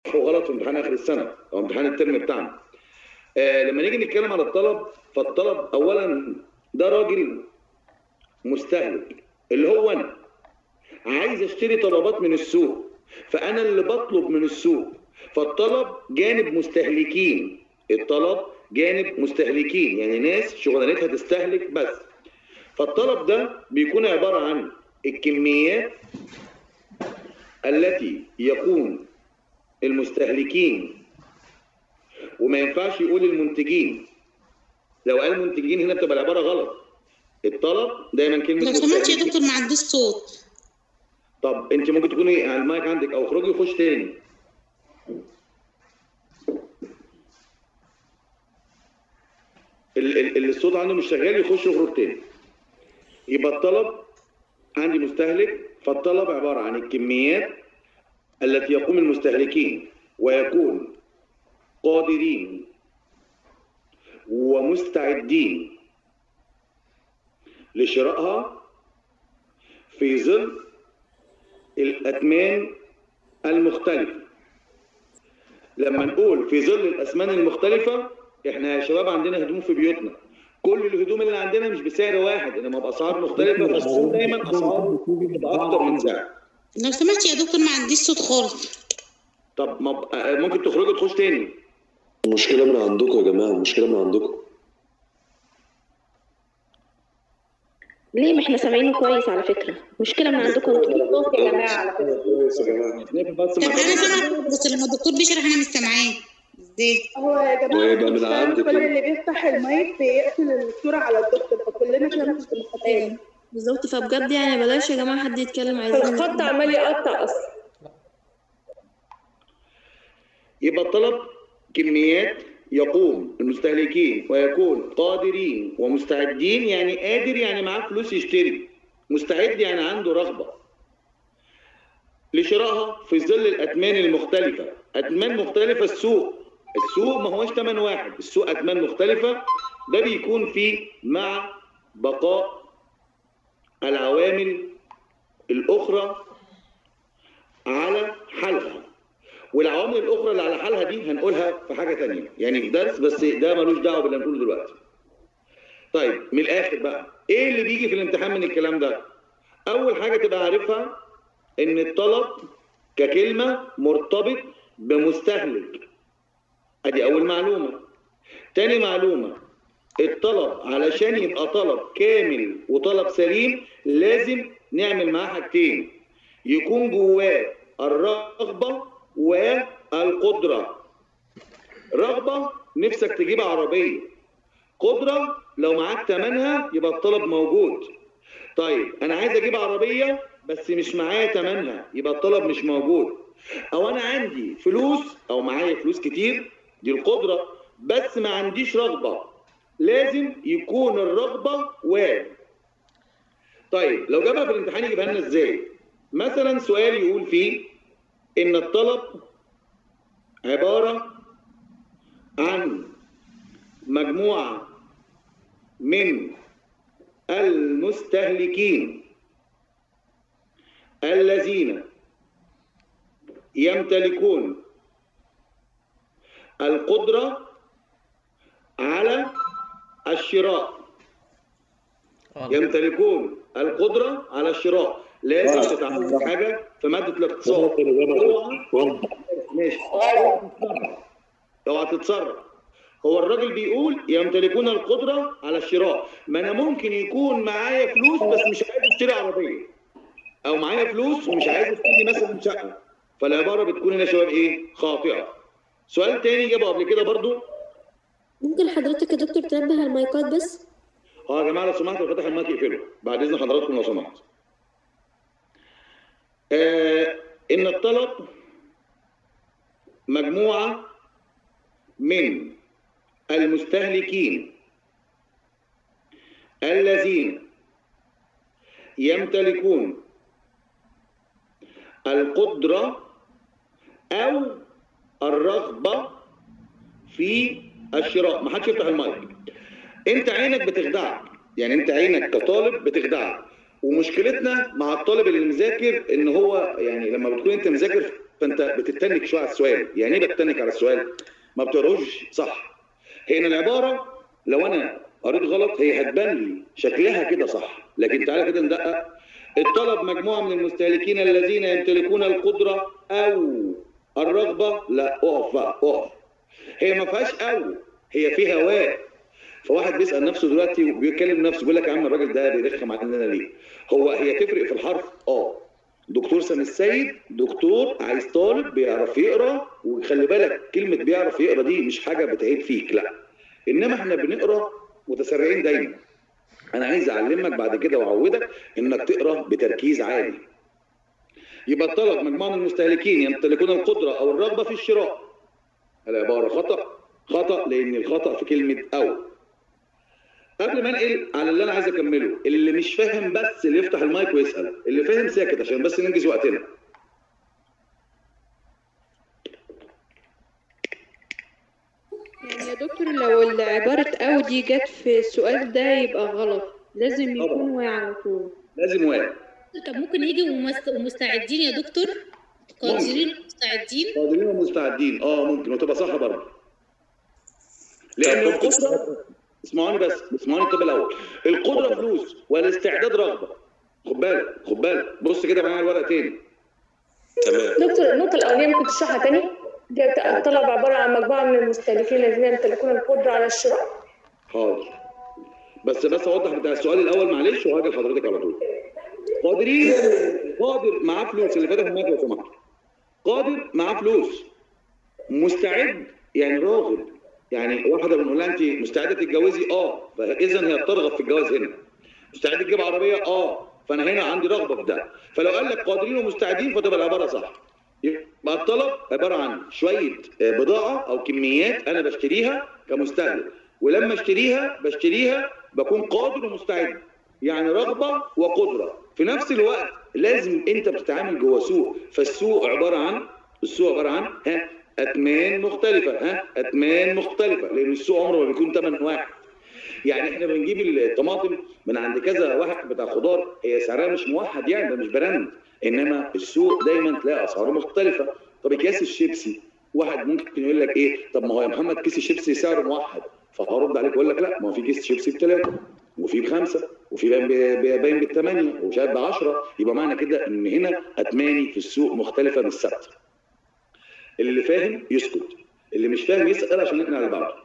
وغلط في امتحان اخر السنه او امتحان الترم بتاعنا آه لما نيجي نتكلم على الطلب فالطلب اولا ده راجل مستهلك اللي هو انا عايز اشتري طلبات من السوق فانا اللي بطلب من السوق فالطلب جانب مستهلكين الطلب جانب مستهلكين يعني ناس شغلانتها تستهلك بس فالطلب ده بيكون عباره عن الكميات التي يكون المستهلكين وما ينفعش يقول المنتجين لو قال منتجين هنا بتبقى العباره غلط الطلب دايما كلمه لو سمحت يا مستهلكين. دكتور ما عنديش صوت طب انت ممكن تكوني على المايك عندك او اخرجي وخش تاني ال- ال- اللي الصوت عنده مش شغال يخش يخرج تاني يبقى الطلب عندي مستهلك فالطلب عباره عن الكميات التي يقوم المستهلكين ويكون قادرين ومستعدين لشرائها في ظل الأثمان المختلفة لما نقول في ظل الأثمان المختلفة احنا يا شباب عندنا هدوم في بيوتنا كل الهدوم اللي عندنا مش بسعر واحد انما باسعار مختلفه بس دايما اسعار بتبقى اكتر من سعر لو سمحت يا دكتور ما عنديش صوت خالص طب ما ب- آه، ممكن تخرجي تخش تاني المشكلة من عندكم يا جماعة المشكلة من عندكم ليه ما احنا سامعينه كويس على فكرة مشكلة من عندكم انتوا صوت يا جماعه على فكره كويس يا جماعة بس طب ما انا سامعه بس لما الدكتور بيشرح انا مش سامعاه ازاي هو يا جماعه ويبقى من المشكلة عندك كل يعني. اللي بيفتح المايك بيقفل الصوره على الدكتور فكلنا كده مش بنستفاد بالظبط فبجد يعني بلاش يا جماعة حد يتكلم عايزين الخط عمال يقطع اصلا يبقى الطلب كميات يقوم المستهلكين ويكون قادرين ومستعدين يعني قادر يعني معاه فلوس يشتري مستعد يعني عنده رغبة لشرائها في ظل الأثمان المختلفة أثمان مختلفة السوق السوق ما هوش ثمن واحد السوق أثمان مختلفة ده بيكون فيه مع بقاء العوامل الأخرى على حالها والعوامل الاخرى اللي على حالها دي هنقولها في حاجه تانية يعني في درس بس ده ملوش دعوه باللي هنقوله دلوقتي طيب من الاخر بقى ايه اللي بيجي في الامتحان من الكلام ده اول حاجه تبقى عارفها ان الطلب ككلمه مرتبط بمستهلك ادي اول معلومه تاني معلومه الطلب علشان يبقى طلب كامل وطلب سليم لازم نعمل معاه حاجتين يكون جواه الرغبة والقدرة رغبة نفسك تجيب عربية قدرة لو معاك تمنها يبقى الطلب موجود طيب أنا عايز أجيب عربية بس مش معايا تمنها يبقى الطلب مش موجود أو أنا عندي فلوس أو معايا فلوس كتير دي القدرة بس ما عنديش رغبة لازم يكون الرغبة و طيب لو جابها في الامتحان يجيبها لنا ازاي؟ مثلا سؤال يقول فيه ان الطلب عباره عن مجموعه من المستهلكين الذين يمتلكون القدره على الشراء يمتلكون القدره على الشراء لازم تتعلم حاجه في ماده الاقتصاد اوعى ماشي اوعى تتسرع هو الراجل بيقول يمتلكون القدره على الشراء ما انا ممكن يكون معايا فلوس بس مش عايز اشتري عربيه او معايا فلوس ومش عايز اشتري مثلا شقه فالعباره بتكون هنا يا شباب ايه خاطئه سؤال تاني جابه قبل كده برضو ممكن حضرتك يا دكتور تنبه المايكات بس اه يا جماعه لو سمحتوا فتح المايك اقفله بعد اذن حضراتكم لو سمحت آه ان الطلب مجموعه من المستهلكين الذين يمتلكون القدره او الرغبه في الشراء ما حدش يفتح المايك انت عينك بتخدعك يعني انت عينك كطالب بتخدعك ومشكلتنا مع الطالب اللي مذاكر ان هو يعني لما بتكون انت مذاكر فانت بتتنك شويه على السؤال يعني ايه بتتنك على السؤال ما بتقراهوش صح هي إن العباره لو انا قريت غلط هي هتبان لي شكلها كده صح لكن تعالى كده ندقق الطلب مجموعه من المستهلكين الذين يمتلكون القدره او الرغبه لا اقف بقى اقف هي ما فيهاش او هي فيها واو فواحد بيسال نفسه دلوقتي وبيتكلم نفسه بيقول لك يا عم الراجل ده بيرخم علينا ليه؟ هو هي تفرق في الحرف؟ اه دكتور سامي السيد دكتور عايز طالب بيعرف يقرا وخلي بالك كلمه بيعرف يقرا دي مش حاجه بتعيب فيك لا انما احنا بنقرا متسرعين دايما انا عايز اعلمك بعد كده واعودك انك تقرا بتركيز عالي يبقى الطلب مجموعه من المستهلكين يمتلكون القدره او الرغبه في الشراء العباره خطا خطا لان الخطا في كلمه او قبل ما انقل على اللي انا عايز اكمله اللي مش فاهم بس اللي يفتح المايك ويسال اللي فاهم ساكت عشان بس ننجز وقتنا يعني يا دكتور لو عبارة أو دي جت في السؤال ده يبقى غلط لازم طبعا. يكون واقع على طول لازم واحد طب ممكن يجي ومست- ومستعدين يا دكتور قادرين ومستعدين قادرين ومستعدين اه ممكن وتبقى صح برضه لان طب ممكن القدره اسمعوني بس اسمعوني الطب الاول القدره فلوس والاستعداد رغبه خد بالك خد بالك بص كده معايا الورقه تاني تمام دكتور النقطة الأولانية ممكن تشرحها تاني؟ دي الطلب عبارة عن مجموعة من المستهلكين الذين يمتلكون القدرة على الشراء حاضر بس بس اوضح بتاع السؤال الاول معلش وهاجي لحضرتك على طول قادرين قادر معاه فلوس اللي فاتح المايك لو سمحت قادر معاه فلوس مستعد يعني راغب يعني واحده بنقول لها انت مستعده تتجوزي اه فاذا هي بترغب في الجواز هنا مستعده تجيب عربيه اه فانا هنا عندي رغبه في ده فلو قال لك قادرين ومستعدين فتبقى العباره صح يبقى الطلب عباره عن شويه آه، بضاعه او كميات انا بشتريها كمستهلك ولما اشتريها بشتريها بكون قادر ومستعد يعني رغبه وقدره في نفس الوقت لازم انت بتتعامل جوه سوق فالسوق عباره عن السوق عباره عن ها اثمان مختلفه ها اثمان مختلفه لان السوق عمره ما بيكون ثمن واحد يعني احنا بنجيب الطماطم من عند كذا واحد بتاع خضار هي سعرها مش موحد يعني ده مش براند انما السوق دايما تلاقي اسعاره مختلفه طب اكياس الشيبسي واحد ممكن يقول لك ايه طب ما هو يا محمد كيس الشيبسي سعره موحد فهرد عليك واقول لك لا ما هو في كيس شيبسي بثلاثه وفي بخمسه وفي باين ب- ب- باين بالثمانيه ومش عارف ب 10 يبقى معنى كده ان هنا اثماني في السوق مختلفه مش ثابته اللي فاهم يسكت اللي مش فاهم يسال عشان نقنع اللي بعده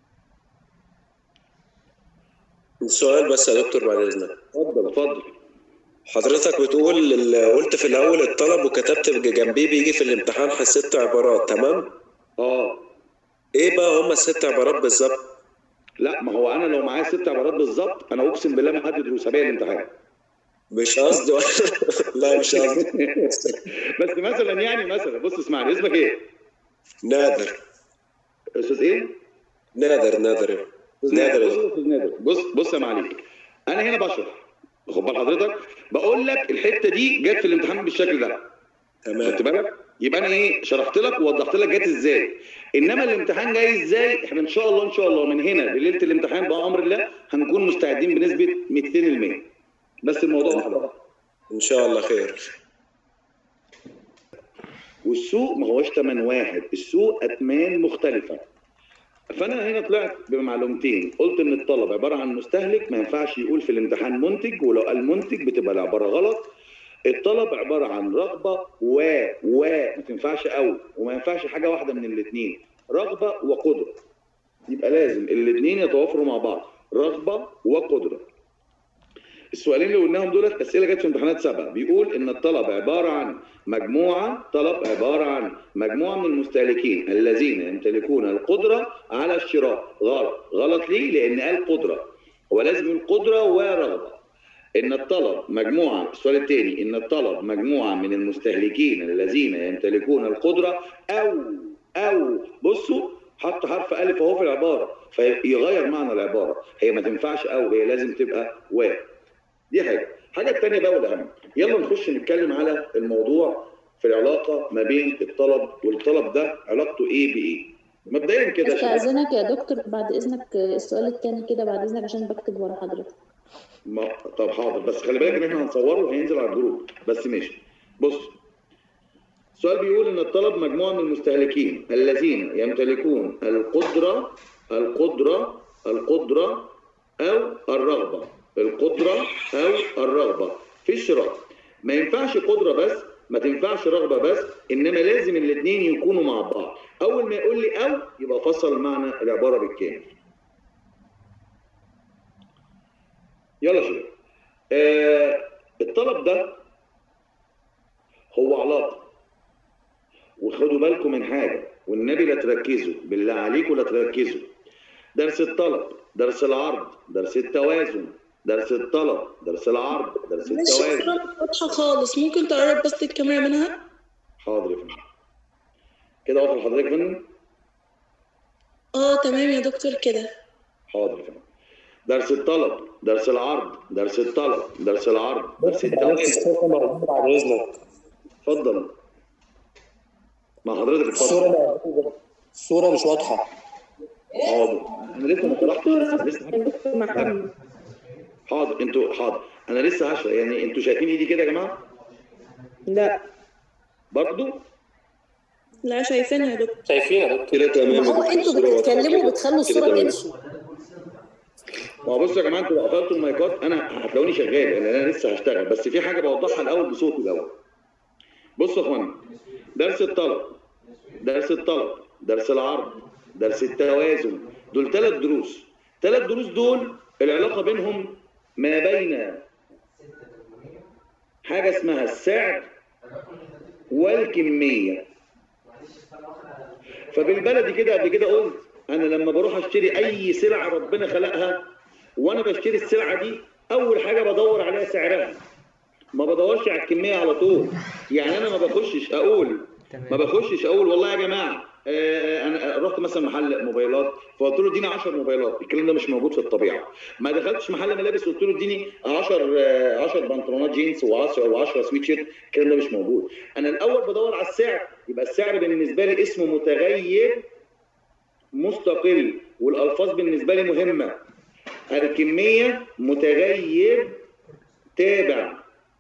سؤال بس يا دكتور بعد اذنك اتفضل اتفضل حضرتك بتقول ال- قلت في الاول الطلب وكتبت جنبيه بيجي في الامتحان ست عبارات تمام اه ايه بقى هما الست عبارات بالظبط لا ما هو انا لو معايا ست عبارات بالظبط انا اقسم بالله ما حد يدرس بيا الامتحان مش قصدي لا مش قصدي بس مثلا يعني مثلا بص اسمعني اسمك ايه؟ نادر استاذ ايه؟ نادر نادر استاذ نادر. بص يا أستاذ نادر بص بص يا معلم انا هنا بشرح واخد بال حضرتك بقول لك الحته دي جت في الامتحان بالشكل ده تمام خدت بالك؟ يبقى انا ايه شرحت لك ووضحت لك جت ازاي انما الامتحان جاي ازاي احنا ان شاء الله ان شاء الله من هنا لليله الامتحان بامر الله هنكون مستعدين بنسبه 200% بس الموضوع واحد ان شاء الله خير والسوق ما هوش تمن واحد السوق اثمان مختلفه فانا هنا طلعت بمعلومتين قلت ان الطلب عباره عن مستهلك ما ينفعش يقول في الامتحان منتج ولو قال منتج بتبقى العباره غلط الطلب عباره عن رغبه و و ما تنفعش او وما ينفعش حاجه واحده من الاثنين رغبه وقدره يبقى لازم الاثنين يتوافروا مع بعض رغبه وقدره السؤالين اللي قلناهم دول اسئله جت في امتحانات سابقه بيقول ان الطلب عباره عن مجموعه طلب عباره عن مجموعه من المستهلكين الذين يمتلكون القدره على الشراء غلط غلط ليه لان قال قدره هو لازم يقول قدره ورغبه ان الطلب مجموعه السؤال الثاني ان الطلب مجموعه من المستهلكين الذين يمتلكون القدره او او بصوا حط حرف الف اهو في العباره فيغير معنى العباره هي ما تنفعش او هي لازم تبقى و دي حاجه الحاجه الثانيه بقى والاهم يلا نخش نتكلم على الموضوع في العلاقه ما بين الطلب والطلب ده علاقته ايه بايه مبدئيا كده يا شباب، استاذنك يا دكتور بعد اذنك السؤال الثاني كده بعد اذنك عشان بكتب ورا حضرتك ما طب حاضر بس خلي بالك ان احنا هنصوره وهينزل على الجروب بس ماشي بص السؤال بيقول ان الطلب مجموعه من المستهلكين الذين يمتلكون القدره القدره القدره او الرغبه القدره او الرغبه في الشراء ما ينفعش قدره بس ما تنفعش رغبه بس انما لازم الاثنين يكونوا مع بعض اول ما يقول لي او يبقى فصل معنى العباره بالكامل يلا شباب آه الطلب ده هو علاقه وخدوا بالكم من حاجه والنبي لا تركزوا بالله عليكم لا تركزوا درس الطلب درس العرض درس التوازن درس الطلب درس العرض درس معلش التوازن الصورة مش واضحة خالص ممكن تقرب بس الكاميرا منها حاضر يا فندم كده واضح لحضرتك يا فندم اه تمام يا دكتور كده حاضر يا فندم درس الطلب درس العرض درس الطلب درس العرض درس التوازن الصورة موجودة بعد إذنك اتفضل مع حضرتك الصورة اتفضل موجودة الصورة مش واضحة حاضر انا لسه ما شرحتش لسه دكتور محمد حاضر انتوا حاضر انا لسه هشرح يعني انتوا شايفين ايدي كده يا جماعه لا برضو لا شايفينها يا دكتور شايفين يا دكتور كده تمام ما هو يا دكتور، انتوا الصورة واضحة بتتكلموا كده. وبتخلوا كده الصورة تمام. تمشي ما هو بصوا يا جماعه انتوا لو قفلتوا المايكات انا هتلاقوني شغال لان انا لسه هشتغل بس في حاجه بوضحها الاول بصوتي الاول بصوا يا اخوانا درس الطلب درس الطلب درس العرض درس التوازن دول ثلاث دروس ثلاث دروس دول العلاقه بينهم ما بين حاجه اسمها السعر والكميه فبالبلدي كده قبل كده قلت انا لما بروح اشتري اي سلعه ربنا خلقها وانا بشتري السلعه دي اول حاجه بدور عليها سعرها ما بدورش على الكميه على طول يعني انا ما بخشش اقول ما بخشش اقول والله يا جماعه آه، انا رحت مثلا محل موبايلات فقلت له اديني 10 موبايلات الكلام ده مش موجود في الطبيعه ما دخلتش محل ملابس قلت له اديني 10 آه، 10 بنطلونات جينز و10 و10 سويت شيرت الكلام ده مش موجود انا الاول بدور على السعر يبقى السعر بالنسبه لي اسمه متغير مستقل والالفاظ بالنسبه لي مهمه الكميه متغير تابع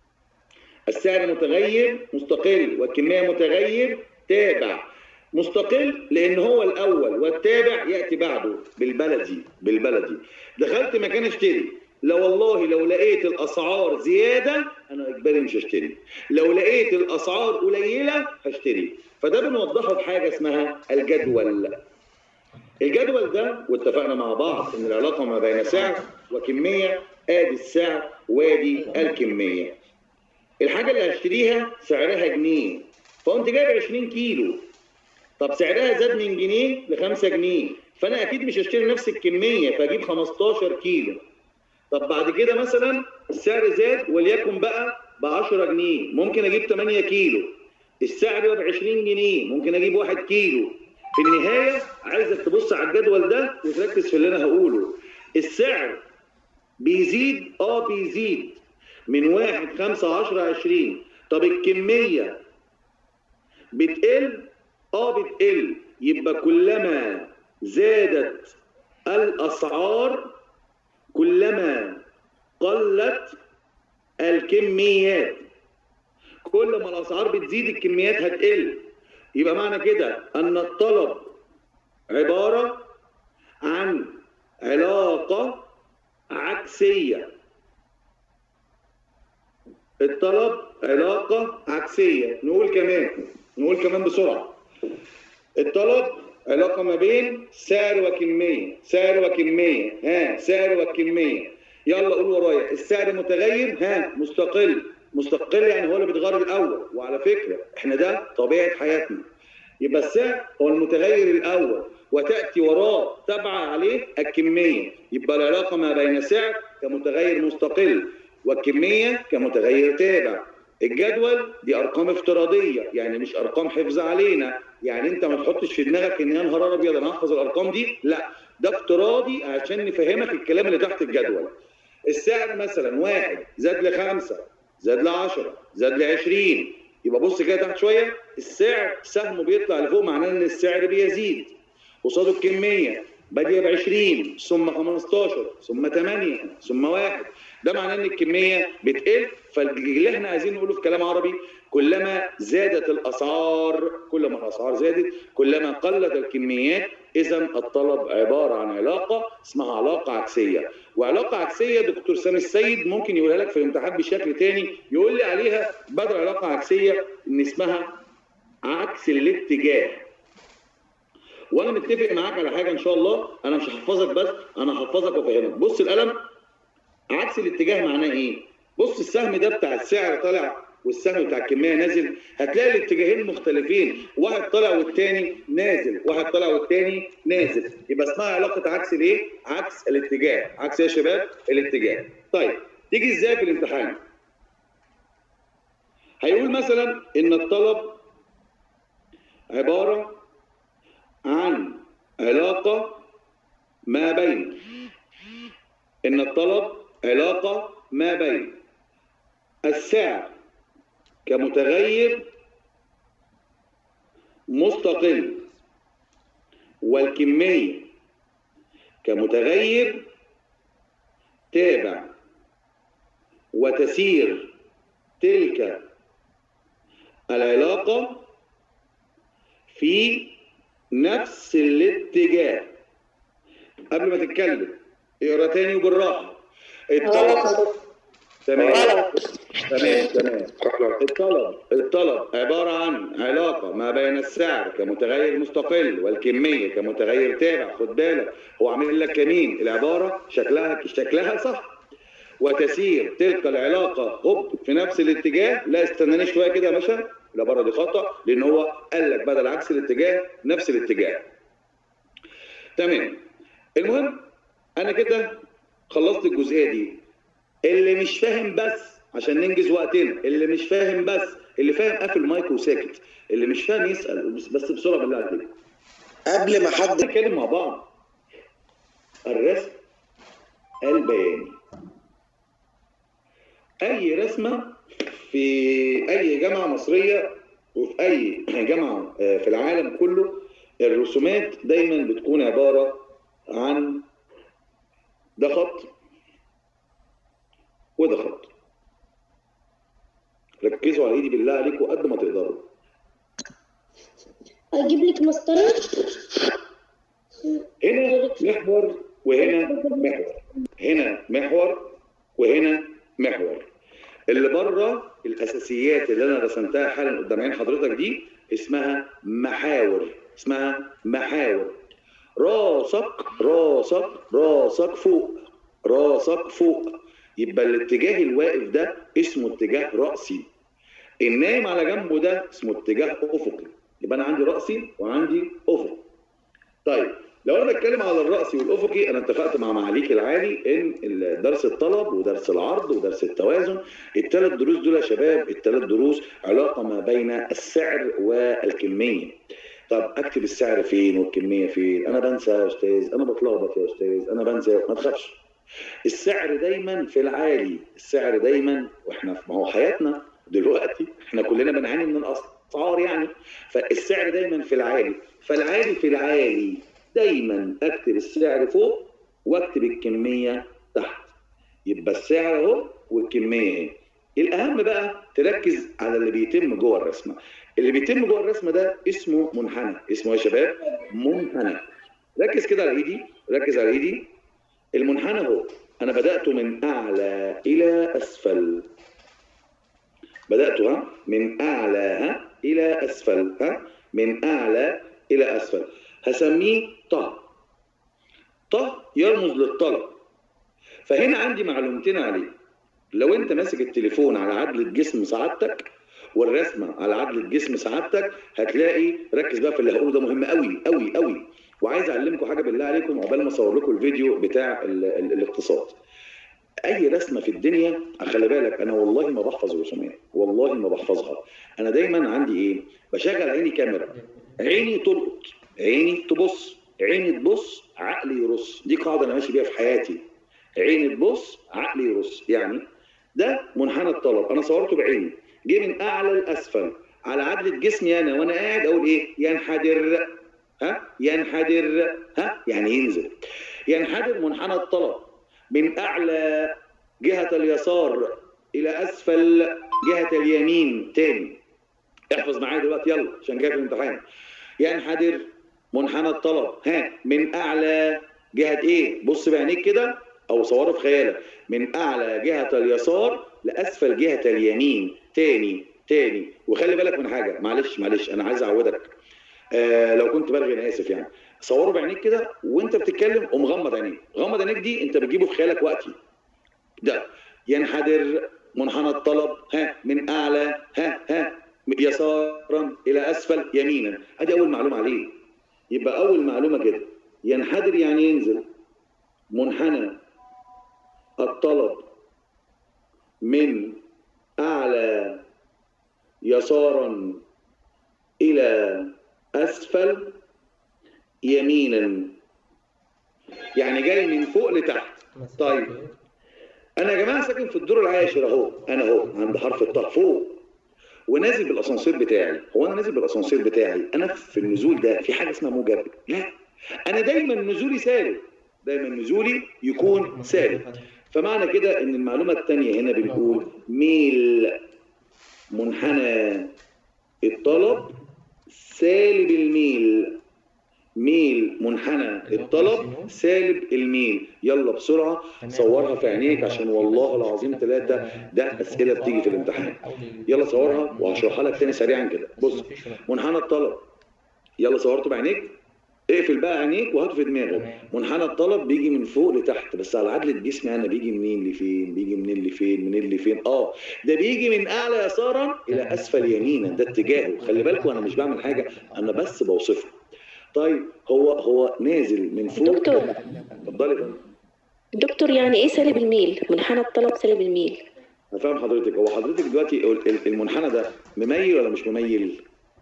السعر متغير مستقل والكميه متغير تابع مستقل لان هو الاول والتابع ياتي بعده بالبلدي بالبلدي دخلت مكان اشتري لا والله لو لقيت الاسعار زياده انا اجباري مش هشتري لو لقيت الاسعار قليله هشتري فده بنوضحه بحاجه اسمها الجدول الجدول ده واتفقنا مع بعض ان العلاقه ما بين سعر وكميه ادي السعر وادي الكميه الحاجه اللي هشتريها سعرها جنيه فقمت جايب 20 كيلو طب سعرها زاد من جنيه ل 5 جنيه فانا اكيد مش هشتري نفس الكميه فاجيب 15 كيلو طب بعد كده مثلا السعر زاد وليكن بقى ب 10 جنيه ممكن اجيب 8 كيلو السعر يبقى ب 20 جنيه ممكن اجيب 1 كيلو في النهايه عايزك تبص على الجدول ده وتركز في اللي انا هقوله السعر بيزيد اه بيزيد من 1 5 10 20 طب الكميه بتقل اه بتقل يبقى كلما زادت الاسعار كلما قلت الكميات كل ما الاسعار بتزيد الكميات هتقل يبقى معنى كده ان الطلب عباره عن علاقه عكسيه الطلب علاقه عكسيه نقول كمان نقول كمان بسرعه الطلب علاقه ما بين سعر وكميه سعر وكميه ها سعر وكميه يلا قول ورايا السعر متغير ها مستقل مستقل يعني هو اللي بيتغير الاول وعلى فكره احنا ده طبيعه حياتنا يبقى السعر هو المتغير الاول وتاتي وراه تبع عليه الكميه يبقى العلاقه ما بين سعر كمتغير مستقل والكميه كمتغير تابع الجدول دي ارقام افتراضيه يعني مش ارقام حفظ علينا يعني انت ما تحطش في دماغك ان يا نهار ابيض انا هحفظ الارقام دي لا ده افتراضي عشان نفهمك الكلام اللي تحت الجدول السعر مثلا واحد زاد لخمسه زاد لعشره زاد لعشرين يبقى بص كده تحت شويه السعر سهمه بيطلع لفوق معناه ان السعر بيزيد قصاده الكميه باديه ب 20 ثم 15 ثم 8 ثم 1 ده معناه ان الكميه بتقل فاللي احنا عايزين نقوله في كلام عربي كلما زادت الاسعار كلما الاسعار زادت كلما قلت الكميات اذا الطلب عباره عن علاقه اسمها علاقه عكسيه وعلاقه عكسيه دكتور سامي السيد ممكن يقولها لك في الامتحان بشكل تاني يقول لي عليها بدل علاقه عكسيه ان اسمها عكس الاتجاه وانا متفق معاك على حاجه ان شاء الله انا مش هحفظك بس انا هحفظك وافهمك بص القلم عكس الاتجاه معناه ايه بص السهم ده بتاع السعر طالع والسهم بتاع الكميه نازل هتلاقي الاتجاهين مختلفين واحد طالع والتاني نازل واحد طالع والتاني نازل يبقى اسمها علاقه عكس الايه عكس الاتجاه عكس ايه يا شباب الاتجاه طيب تيجي ازاي في الامتحان هيقول مثلا ان الطلب عباره عن علاقه ما بين ان الطلب علاقه ما بين السعر كمتغير مستقل والكمية كمتغير تابع وتسير تلك العلاقة في نفس الاتجاه قبل ما تتكلم اقرا تاني وبالراحة الطلب تمام تمام تمام الطلب الطلب عبارة عن علاقة ما بين السعر كمتغير مستقل والكمية كمتغير تابع خد بالك هو عامل لك كمين العبارة شكلها شكلها صح وتسير تلك العلاقة هوب في نفس الاتجاه لا استناني شوية كده يا باشا العبارة دي خطأ لأن هو قال لك بدل عكس الاتجاه نفس الاتجاه تمام المهم أنا كده خلصت الجزئية دي اللي مش فاهم بس عشان ننجز وقتنا اللي مش فاهم بس اللي فاهم قافل المايك وساكت اللي مش فاهم يسال بس بس بسرعه بالله عليك قبل ما حد نتكلم مع بعض الرسم البياني اي رسمه في اي جامعه مصريه وفي اي جامعه في العالم كله الرسومات دايما بتكون عباره عن ده خط وده خط ركزوا على ايدي بالله عليكم قد ما تقدروا اجيب لك مسطره هنا محور وهنا محور هنا محور وهنا محور اللي بره الاساسيات اللي انا رسمتها حالا قدام عين حضرتك دي اسمها محاور اسمها محاور راسك راسك راسك فوق راسك فوق يبقى الاتجاه الواقف ده اسمه اتجاه رأسي النايم على جنبه ده اسمه اتجاه افقي يبقى انا عندي رأسي وعندي افقي طيب لو انا بتكلم على الرأسي والافقي انا اتفقت مع معاليك العالي ان درس الطلب ودرس العرض ودرس التوازن الثلاث دروس دول يا شباب الثلاث دروس علاقه ما بين السعر والكميه طب اكتب السعر فين والكميه فين انا بنسى يا استاذ انا بتلخبط يا استاذ انا بنسى ما تخافش السعر دايما في العالي السعر دايما واحنا ما هو حياتنا دلوقتي احنا كلنا بنعاني من الاسعار يعني فالسعر دايما في العالي فالعالي في العالي دايما اكتب السعر فوق واكتب الكميه تحت يبقى السعر اهو والكميه اهي الاهم بقى تركز على اللي بيتم جوه الرسمه اللي بيتم جوه الرسمه ده اسمه منحنى اسمه يا شباب منحنى ركز كده على ايدي ركز على ايدي المنحنى اهو انا بدات من اعلى الى اسفل بدات ها من اعلى ها الى اسفل ها من اعلى الى اسفل هسميه ط ط يرمز للطلب فهنا عندي معلومتين عليه لو انت ماسك التليفون على عدلة جسم سعادتك والرسمه على عدلة جسم سعادتك هتلاقي ركز بقى في اللي هقوله ده مهم قوي قوي قوي وعايز اعلمكم حاجه بالله عليكم عقبال ما اصور لكم الفيديو بتاع ال ال الاقتصاد اي رسمه في الدنيا خلي بالك انا والله ما بحفظ رسومات والله ما بحفظها انا دايما عندي ايه بشغل عيني كاميرا عيني تلقط عيني تبص عيني تبص عقلي يرص دي قاعده انا ماشي بيها في حياتي عيني تبص عقلي يرص يعني ده منحنى الطلب انا صورته بعيني جه من اعلى لاسفل على عدلة جسمي انا وانا قاعد اقول ايه ينحدر ها ينحدر ها يعني ينزل ينحدر منحنى الطلب من اعلى جهه اليسار الى اسفل جهه اليمين تاني احفظ معايا دلوقتي يلا عشان جاي في الامتحان ينحدر منحنى الطلب ها من اعلى جهه ايه بص بعينيك كده او صوره في خيالك من اعلى جهه اليسار لاسفل جهه اليمين تاني تاني وخلي بالك من حاجه معلش معلش انا عايز اعودك آه لو كنت بلغي انا اسف يعني صوره بعينيك كده وانت بتتكلم قوم غمض عينيك غمض عينيك دي انت بتجيبه في خيالك وقتي ده ينحدر منحنى الطلب ها من اعلى ها ها يسارا الى اسفل يمينا ادي اول معلومه عليه يبقى اول معلومه كده ينحدر يعني ينزل منحنى الطلب من اعلى يسارا الى اسفل يمينا يعني جاي من فوق لتحت طيب انا يا جماعه ساكن في الدور العاشر اهو انا اهو عند حرف الطاء فوق ونازل بالاسانسير بتاعي هو انا نازل بالاسانسير بتاعي انا في النزول ده في حاجه اسمها موجب لا انا دايما نزولي سالب دايما نزولي يكون سالب فمعنى كده ان المعلومه الثانيه هنا بنقول ميل منحنى الطلب سالب الميل ميل منحنى الطلب سالب الميل يلا بسرعه صورها في عينيك عشان والله العظيم ثلاثه ده اسئله بتيجي في الامتحان يلا صورها وهشرحها لك تاني سريعا كده بص منحنى الطلب يلا صورته بعينيك اقفل بقى عينيك وهاته في دماغك منحنى الطلب بيجي من فوق لتحت بس على عدلة جسمي انا بيجي منين لفين بيجي منين لفين منين لفين اه ده بيجي من اعلى يسارا الى اسفل يمينا ده اتجاهه خلي بالكم انا مش بعمل حاجه انا بس بوصفه طيب هو هو نازل من فوق دكتور. اتفضلي يا فندم. دكتور يعني ايه سالب الميل منحنى الطلب سالب الميل انا فاهم حضرتك هو حضرتك دلوقتي ال- ال- المنحنى ده مميل ولا مش مميل؟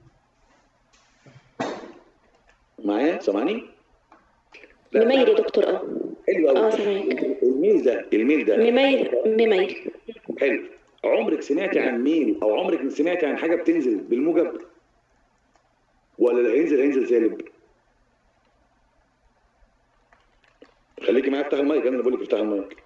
معايا سامعني؟ لا. مميل يا دكتور اه حلو اه قوي سامعك الميل ده الميل ده مميل مميل حلو عمرك سمعتي عن ميل او عمرك سمعتي عن حاجه بتنزل بالموجب ولا اللي هينزل هينزل سالب خليكي معايا افتح المايك انا اللي بقول لك افتح المايك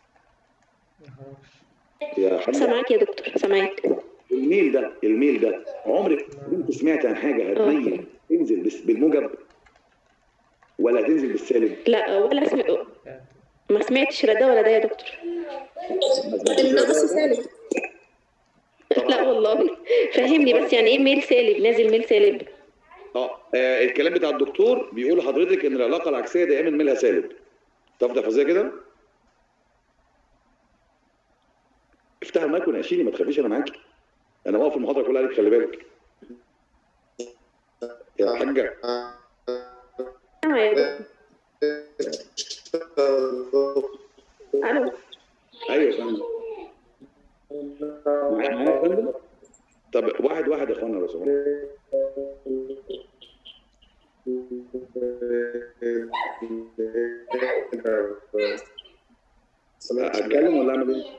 يا حبيبي سامعك يا دكتور سامعك الميل ده الميل ده عمرك كنت سمعت عن حاجه هتميل تنزل بس- بالموجب ولا هتنزل بالسالب؟ لا ولا سمع... ما سمعتش لا ده ولا ده يا دكتور النقص سالب لا والله فهمني بس يعني ايه ميل سالب نازل ميل سالب اه آه، الكلام بتاع الدكتور بيقول لحضرتك ان العلاقه العكسيه دائما ميلها سالب تعرف تحفظيها كده؟ افتح المايك وناقشيني ما تخافيش انا معاكي انا واقف المحاضره كلها عليك خلي بالك يا حاجه سامعة يا دكتور الو ايوه يا فندم معايا معايا يا فندم طب واحد واحد يا اخوانا لو سمحت اتكلم ولا اعمل ايه؟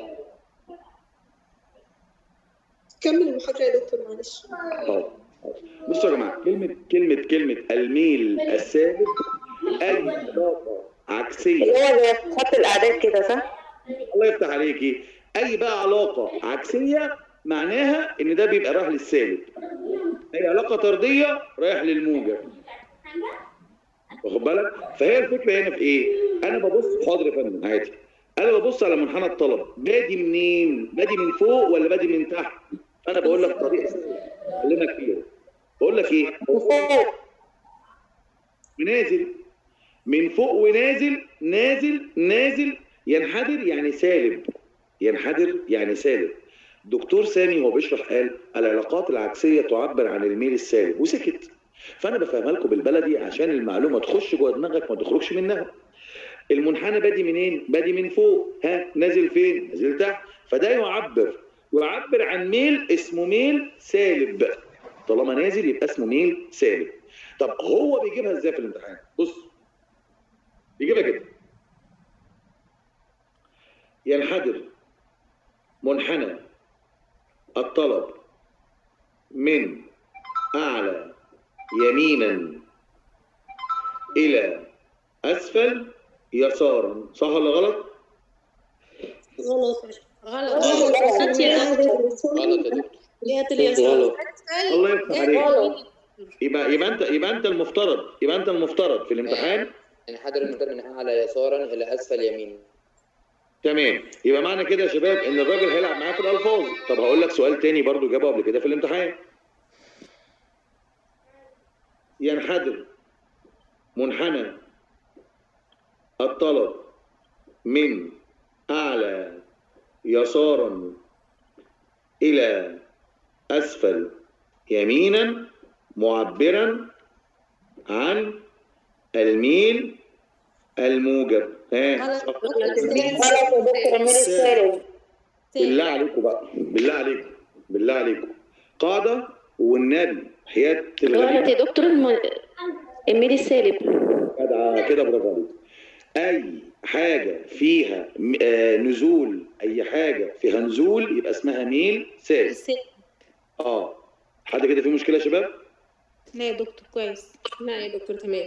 كمل المحاضرة يا دكتور معلش اه بصوا يا جماعه كلمه كلمه كلمه الميل الثابت اي علاقه عكسيه هو زي خط الاعداد كده صح؟ الله يفتح عليكي اي بقى علاقه عكسيه معناها ان ده بيبقى رايح للسالب اي علاقه طرديه رايح للموجب واخد بالك فهي الفكره هنا في ايه انا ببص حاضر يا فندم عادي انا ببص على منحنى الطلب بادي منين بادي من فوق ولا بادي من تحت انا بقول لك طريقه اكلمك فيها بقول لك ايه نازل من فوق ونازل نازل نازل ينحدر يعني سالب ينحدر يعني سالب دكتور سامي هو بيشرح قال العلاقات العكسيه تعبر عن الميل السالب وسكت فانا بفهمها لكم بالبلدي عشان المعلومه تخش جوه دماغك ما تخرجش منها المنحنى بادي منين بادي من فوق ها نازل فين نازل تحت فده يعبر يعبر عن ميل اسمه ميل سالب طالما نازل يبقى اسمه ميل سالب طب هو بيجيبها ازاي في الامتحان بص بيجيبها كده ينحدر منحنى الطلب من اعلى يمينا الى اسفل يسارا صح ولا غلط غلط غلط غلط يا دكتور غلط يا دكتور جهة اليسار غلط الله يفتح عليك يبقى يبقى انت يبقى انت المفترض يبقى انت المفترض في الامتحان انحدر المدار من اعلى يسارا الى اسفل يمينا تمام يبقى معنى كده يا شباب ان الراجل هيلعب معاه في الالفاظ طب هقول لك سؤال تاني برضو جابه قبل كده في الامتحان ينحدر منحنى الطلب من اعلى يسارا الى اسفل يمينا معبرا عن الميل الموجب ها غلط صح. غلط يا دكتور أمير السالم بالله عليكم بقى بالله عليكم بالله عليكم قاعدة والنبي حياة غلط الغريب يا دكتور الم... الميل السالب جدع كده برافو عليك أي حاجة فيها م- آه، نزول أي حاجة فيها نزول يبقى اسمها ميل سالب اه حد كده فيه مشكلة يا شباب؟ لا يا دكتور كويس لا يا دكتور تمام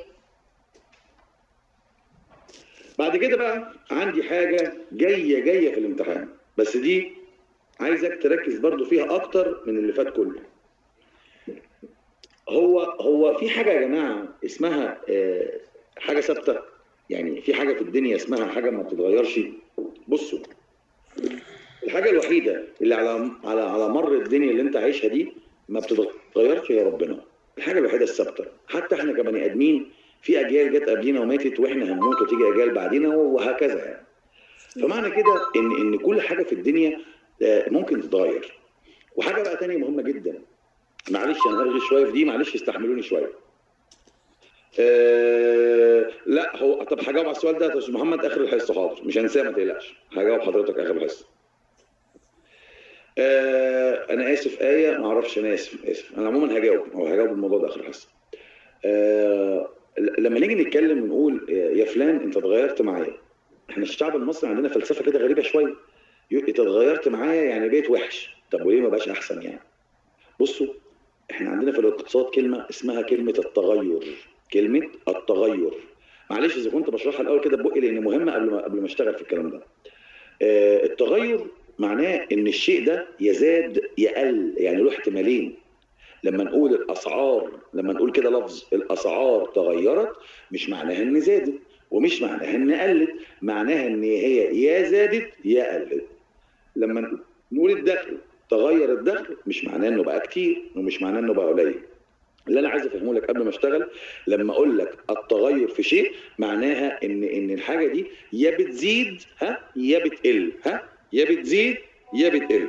بعد كده بقى عندي حاجة جاية جاية في الامتحان بس دي عايزك تركز برضو فيها أكتر من اللي فات كله هو هو في حاجة يا جماعة اسمها آه، حاجة ثابتة يعني في حاجة في الدنيا اسمها حاجة ما بتتغيرش بصوا الحاجة الوحيدة اللي على على على مر الدنيا اللي أنت عايشها دي ما بتتغيرش هي ربنا الحاجة الوحيدة الثابتة حتى احنا كبني آدمين في اجيال جت قبلينا وماتت واحنا هنموت وتيجي اجيال بعدينا وهكذا يعني فمعنى كده ان ان كل حاجه في الدنيا آه، ممكن تتغير وحاجه بقى تانية مهمه جدا معلش انا هرغي شويه في دي معلش استحملوني شويه آه لا هو طب هجاوب على السؤال ده يا استاذ محمد اخر الحصه حاضر مش هنساه ما تقلقش هجاوب حضرتك اخر الحصه آه انا اسف ايه ما اعرفش انا اسف اسف انا عموما هجاوب او هجاوب الموضوع ده اخر الحصه آه لما نيجي نتكلم ونقول يا فلان انت اتغيرت معايا احنا الشعب المصري عندنا فلسفه كده غريبه شويه ي- انت اتغيرت معايا يعني بقيت وحش طب وليه ما بقاش احسن يعني بصوا احنا عندنا في الاقتصاد كلمه اسمها كلمه التغير كلمه التغير معلش اذا كنت بشرحها الاول كده ببقي لان مهمه قبل ما قبل ما اشتغل في الكلام ده آه التغير معناه ان الشيء ده يزاد يقل يعني له احتمالين لما نقول الاسعار لما نقول كده لفظ الاسعار تغيرت مش معناها ان زادت ومش معناها ان قلت معناها ان هي يا زادت يا قلت لما نقول الدخل تغير الدخل مش معناه انه بقى كتير ومش معناه انه بقى قليل اللي انا عايز افهمه لك قبل ما اشتغل لما اقول لك التغير في شيء معناها ان ان الحاجه دي يا بتزيد ها يا بتقل ها يا بتزيد يا بتقل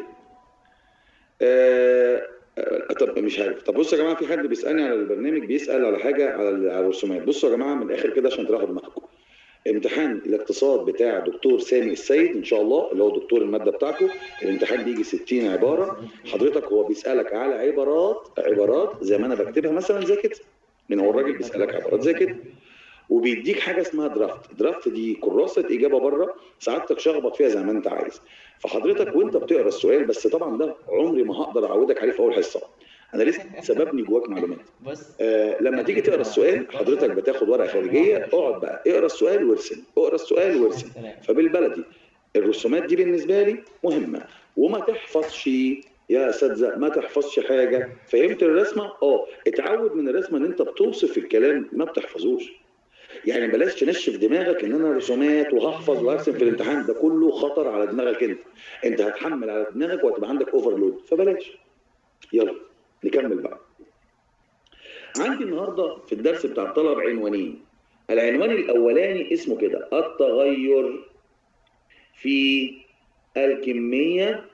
آه آه، طب مش عارف طب بصوا يا جماعه في حد بيسالني على البرنامج بيسال على حاجه على ال- على الرسومات بصوا يا جماعه من الاخر كده عشان تراحوا دماغكم امتحان الاقتصاد بتاع دكتور سامي السيد ان شاء الله اللي هو دكتور الماده بتاعته الامتحان بيجي 60 عباره حضرتك هو بيسالك على عبارات عبارات زي ما انا بكتبها مثلا زي كده لان هو الراجل بيسالك عبارات زي كده وبيديك حاجه اسمها درافت درافت دي كراسه اجابه بره سعادتك شخبط فيها زي ما انت عايز فحضرتك وانت بتقرا السؤال بس طبعا ده عمري ما هقدر اعودك عليه في اول حصه انا لسه سببني جواك معلومات آه لما تيجي تقرا السؤال حضرتك بتاخد ورقه خارجيه اقعد بقى اقرا السؤال وارسم اقرا السؤال وارسم فبالبلدي الرسومات دي بالنسبه لي مهمه وما تحفظش يا اساتذه ما تحفظش حاجه فهمت الرسمه اه اتعود من الرسمه ان انت بتوصف الكلام ما بتحفظوش يعني بلاش تنشف دماغك ان انا رسومات وهحفظ وهرسم في الامتحان ده كله خطر على دماغك انت انت هتحمل على دماغك وهتبقى عندك اوفرلود فبلاش يلا نكمل بقى عندي النهارده في الدرس بتاع الطلب عنوانين العنوان الاولاني اسمه كده التغير في الكميه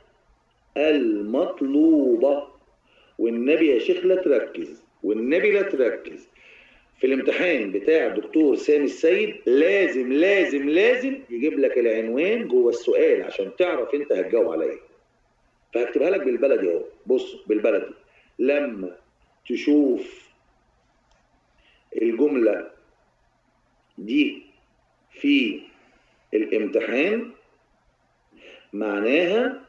المطلوبه والنبي يا شيخ لا تركز والنبي لا تركز في الامتحان بتاع الدكتور سامي السيد لازم لازم لازم يجيب لك العنوان جوه السؤال عشان تعرف انت هتجاوب على ايه فهكتبها لك بالبلدي اهو بص بالبلدي لما تشوف الجملة دي في الامتحان معناها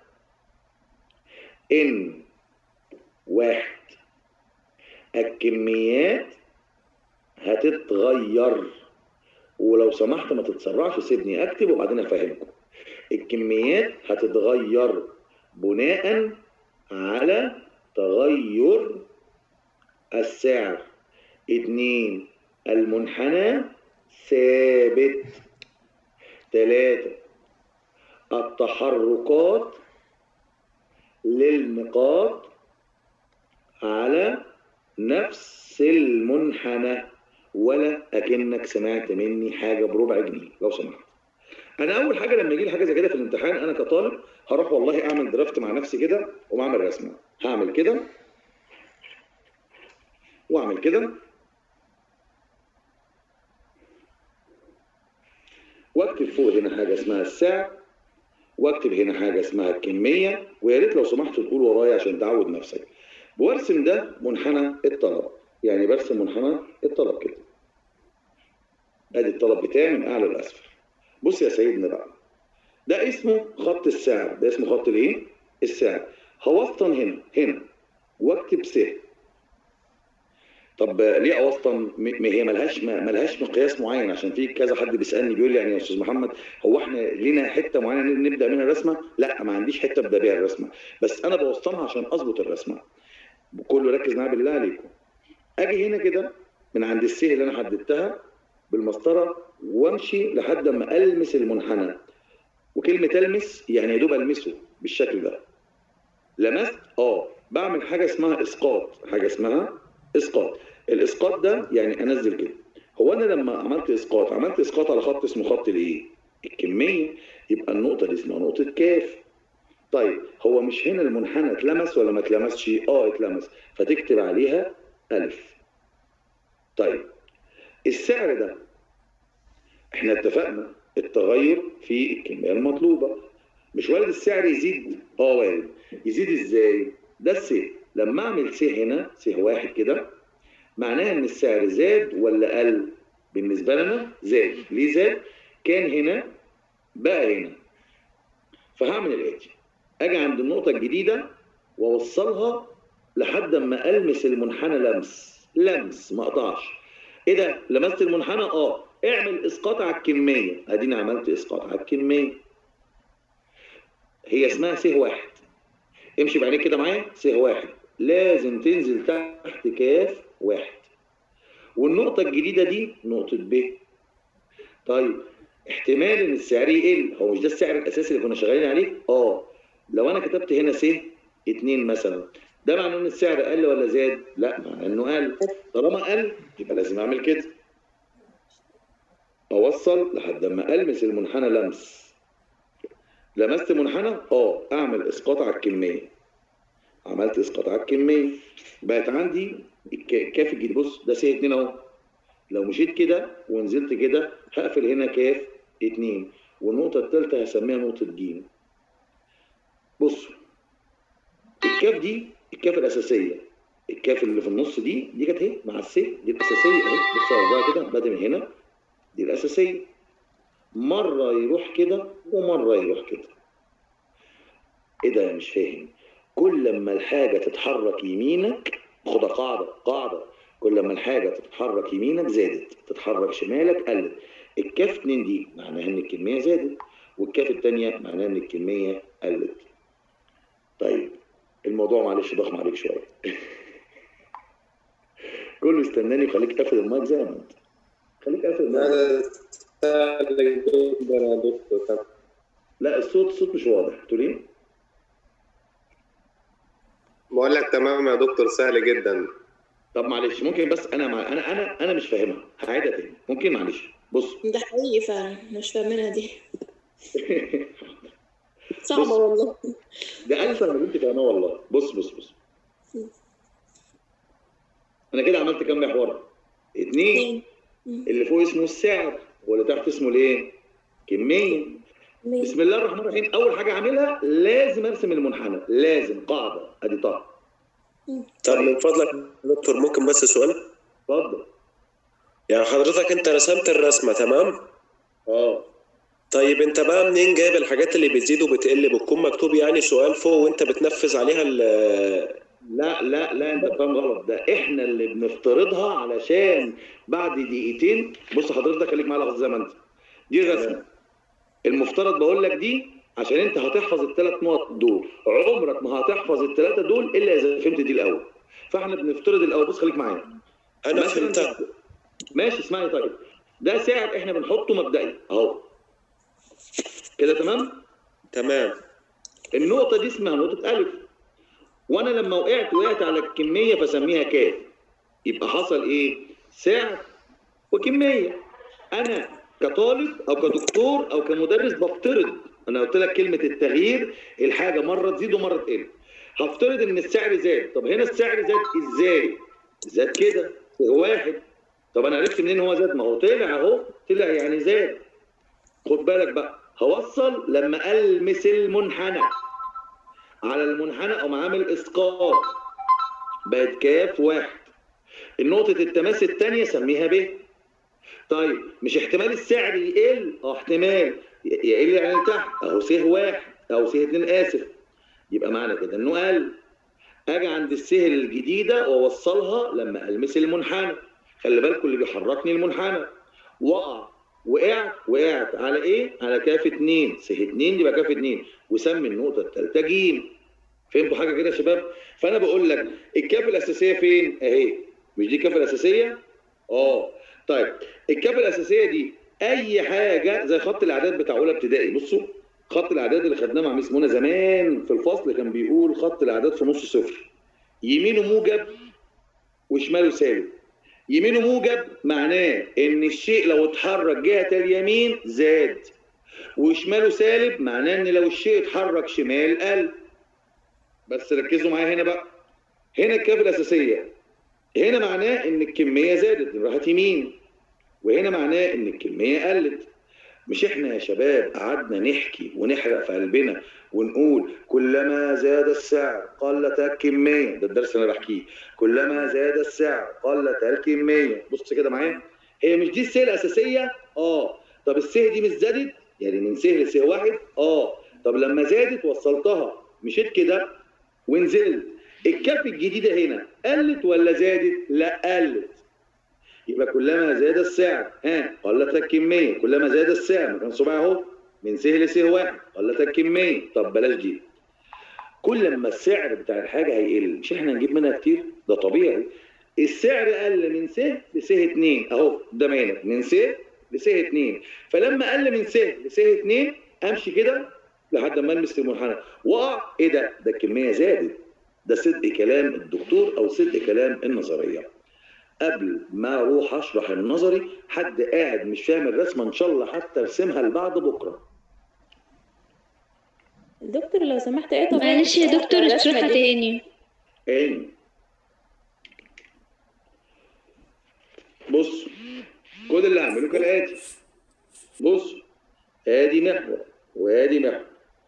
ان واحد الكميات هتتغير ولو سمحت ما تتسرعش سيبني اكتب وبعدين افهمكم الكميات هتتغير بناء على تغير السعر اتنين المنحنى ثابت ثلاثة التحركات للنقاط على نفس المنحنى ولا اكنك سمعت مني حاجه بربع جنيه لو سمحت انا اول حاجه لما يجي لي حاجه زي كده في الامتحان انا كطالب هروح والله اعمل درافت مع نفسي كده واعمل رسمه هعمل كده واعمل كده واكتب فوق هنا حاجه اسمها السعر واكتب هنا حاجه اسمها الكميه ويا ريت لو سمحت تقول ورايا عشان تعود نفسك وارسم ده منحنى الطلب يعني برسم منحنى الطلب كده ادي الطلب بتاعي من اعلى لاسفل بص يا سيدنا بقى ده اسمه خط السعر ده اسمه خط الايه السعر هوسطن هنا هنا واكتب س طب ليه اوسطن م- هي ملهاش ما- ملهاش مقياس معين عشان في كذا حد بيسالني بيقول لي يعني يا استاذ محمد هو احنا لينا حته معينه نبدا منها الرسمه لا ما عنديش حته ابدا بيها الرسمه بس انا بوسطنها عشان اظبط الرسمه كله ركز معايا بالله عليكم اجي هنا كده من عند السه اللي انا حددتها بالمسطره وامشي لحد ما المس المنحنى وكلمه المس يعني يا دوب المسه بالشكل ده لمست اه بعمل حاجه اسمها اسقاط حاجه اسمها اسقاط الاسقاط ده يعني انزل كده هو انا لما عملت اسقاط عملت اسقاط على خط اسمه خط الايه الكميه يبقى النقطه دي اسمها نقطه كاف طيب هو مش هنا المنحنى اتلمس ولا ما اتلمسش اه اتلمس فتكتب عليها الف طيب السعر ده احنا اتفقنا التغير في الكميه المطلوبه مش وارد السعر يزيد اه وارد يزيد ازاي ده الس لما اعمل س هنا س واحد كده معناها ان السعر زاد ولا قل بالنسبه لنا زاد ليه زاد كان هنا بقى هنا فهعمل الاتي اجي عند النقطه الجديده واوصلها لحد ما المس المنحنى لمس لمس ما اقطعش ايه ده لمست المنحنى اه اعمل اسقاط على الكميه اديني عملت اسقاط على الكميه هي اسمها س واحد امشي بعينيك كده معايا س واحد لازم تنزل تحت كاف واحد والنقطة الجديدة دي نقطة ب طيب احتمال ان السعر يقل هو مش ده السعر الاساسي اللي كنا شغالين عليه؟ اه لو انا كتبت هنا س اتنين مثلا ده معناه ان السعر قل ولا زاد؟ لا معناه انه قل طالما قل يبقى لازم اعمل كده اوصل لحد ما المس المنحنى لمس لمست منحنى اه اعمل اسقاط على الكميه عملت اسقاط على الكميه بقت عندي الك- الكاف الجديد بص ده س اتنين اهو لو مشيت كده ونزلت كده هقفل هنا كاف اتنين والنقطة التالتة هسميها نقطة ج بصوا الكاف دي الكاف الأساسية الكاف اللي في النص دي دي كانت اهي مع الس دي الأساسية اهي بص على كده بادئ من هنا دي الأساسية مرة يروح كده ومرة يروح كده ايه ده مش فاهم كل ما الحاجة تتحرك يمينك خدها قاعدة قاعدة كل ما الحاجة تتحرك يمينك زادت تتحرك شمالك قلت الكاف اتنين دي معناها ان الكمية زادت والكاف التانية معناها ان الكمية قلت طيب الموضوع معلش ضخم عليك شوية كله استناني وخليك قافل المايك زي ما انت خليك قافل المايك لا الصوت الصوت مش واضح تقول ايه؟ بقول لك تمام يا دكتور سهل جدا طب معلش ممكن بس انا مع... انا انا انا مش فاهمها هعيدها تاني ممكن معلش بص ده حقيقي فعلا مش فاهمينها دي صعبة والله ده اكثر من اللي انت فاهماه والله بص بص بص انا كده عملت كام محور اتنين اللي فوق اسمه السعر واللي تحت اسمه الايه كميه بسم الله الرحمن الرحيم اول حاجه اعملها لازم ارسم المنحنى لازم قاعده ادي طه طب من فضلك يا دكتور ممكن بس سؤال اتفضل يعني حضرتك انت رسمت الرسمه تمام اه طيب انت بقى منين جايب الحاجات اللي بتزيد وبتقل بتكون مكتوب يعني سؤال فوق وانت بتنفذ عليها ال- لا لا لا انت فاهم غلط ده احنا اللي بنفترضها علشان بعد دقيقتين بص حضرتك خليك معايا لحظه زي ما انت دي الرسمه المفترض بقول لك دي عشان انت هتحفظ الثلاث نقط دول عمرك ما هتحفظ الثلاثه دول الا اذا فهمت دي الاول فاحنا بنفترض الاول بص خليك معايا انا مثلاً فهمتها ماشي اسمعني طيب ده سعر احنا بنحطه مبدئي اهو كده تمام تمام النقطه دي اسمها نقطه الف وانا لما وقعت وقعت على الكميه فسميها كاف يبقى حصل ايه سعر وكميه انا كطالب او كدكتور او كمدرس بفترض انا قلت لك كلمه التغيير الحاجه مره تزيد ومره تقل هفترض ان السعر زاد طب هنا السعر زاد ازاي زاد كده واحد طب انا عرفت منين هو زاد ما هو طلع اهو طلع يعني زاد خد بالك بقى هوصل لما المس المنحنى على المنحنى او عامل اسقاط بقت كاف واحد النقطة التماس الثانية سميها ب طيب مش احتمال السعر يقل اه احتمال ي- يقل يعني تحت اهو سه واحد اهو سه اتنين اسف يبقى معنى كده انه قل اجي عند السه الجديدة واوصلها لما المس المنحنى خلي بالكم اللي بيحركني المنحنى وقع وقعت وقعت على ايه؟ على كاف اتنين سه اتنين يبقى كاف اتنين وسمي النقطة التالتة جيم فهمتوا حاجة كده يا شباب؟ فأنا بقول لك الكاف الأساسية فين؟ أهي مش دي الكاف الأساسية؟ اه طيب الكاف الأساسية دي أي حاجة زي خط الأعداد بتاع أولى ابتدائي بصوا خط الأعداد اللي خدناه مع ميس منى زمان في الفصل كان بيقول خط الأعداد في نص صفر يمينه موجب وشماله سالب يمينه موجب معناه ان الشيء لو اتحرك جهة اليمين زاد وشماله سالب معناه ان لو الشيء اتحرك شمال قل بس ركزوا معايا هنا بقى هنا الكاف الاساسيه هنا معناه ان الكميه زادت راحت يمين وهنا معناه ان الكميه قلت مش احنا يا شباب قعدنا نحكي ونحرق في قلبنا ونقول كلما زاد السعر قلت الكميه ده الدرس اللي انا بحكيه كلما زاد السعر قلت الكميه بص كده معايا هي مش دي السه الاساسيه اه طب السه دي مش زادت يعني من سه لسه واحد اه طب لما زادت وصلتها مشيت كده ونزلت الكاف الجديده هنا قلت ولا زادت لا قلت يبقى كلما زاد السعر ها قلت الكميه كلما زاد السعر مكان صباعي اهو من سه لسه واحد قلت الكميه طب بلاش دي كل ما السعر بتاع الحاجه هيقل مش احنا نجيب منها كتير ده طبيعي السعر قل من سه لسه اتنين اهو قدام عينك من سه لسه اتنين فلما قل من سه لسه اتنين امشي كده لحد ما المس المنحنى وقع ايه ده؟ ده الكميه زادت ده صدق كلام الدكتور او صدق كلام النظريه قبل ما اروح اشرح النظري حد قاعد مش فاهم الرسمه ان شاء الله حتى ارسمها لبعد بكره دكتور لو سمحت ايه طب معلش يا دكتور الرسمة اشرحها دي؟ تاني تاني بص كل اللي هعمله كالاتي بص ادي محور وادي محور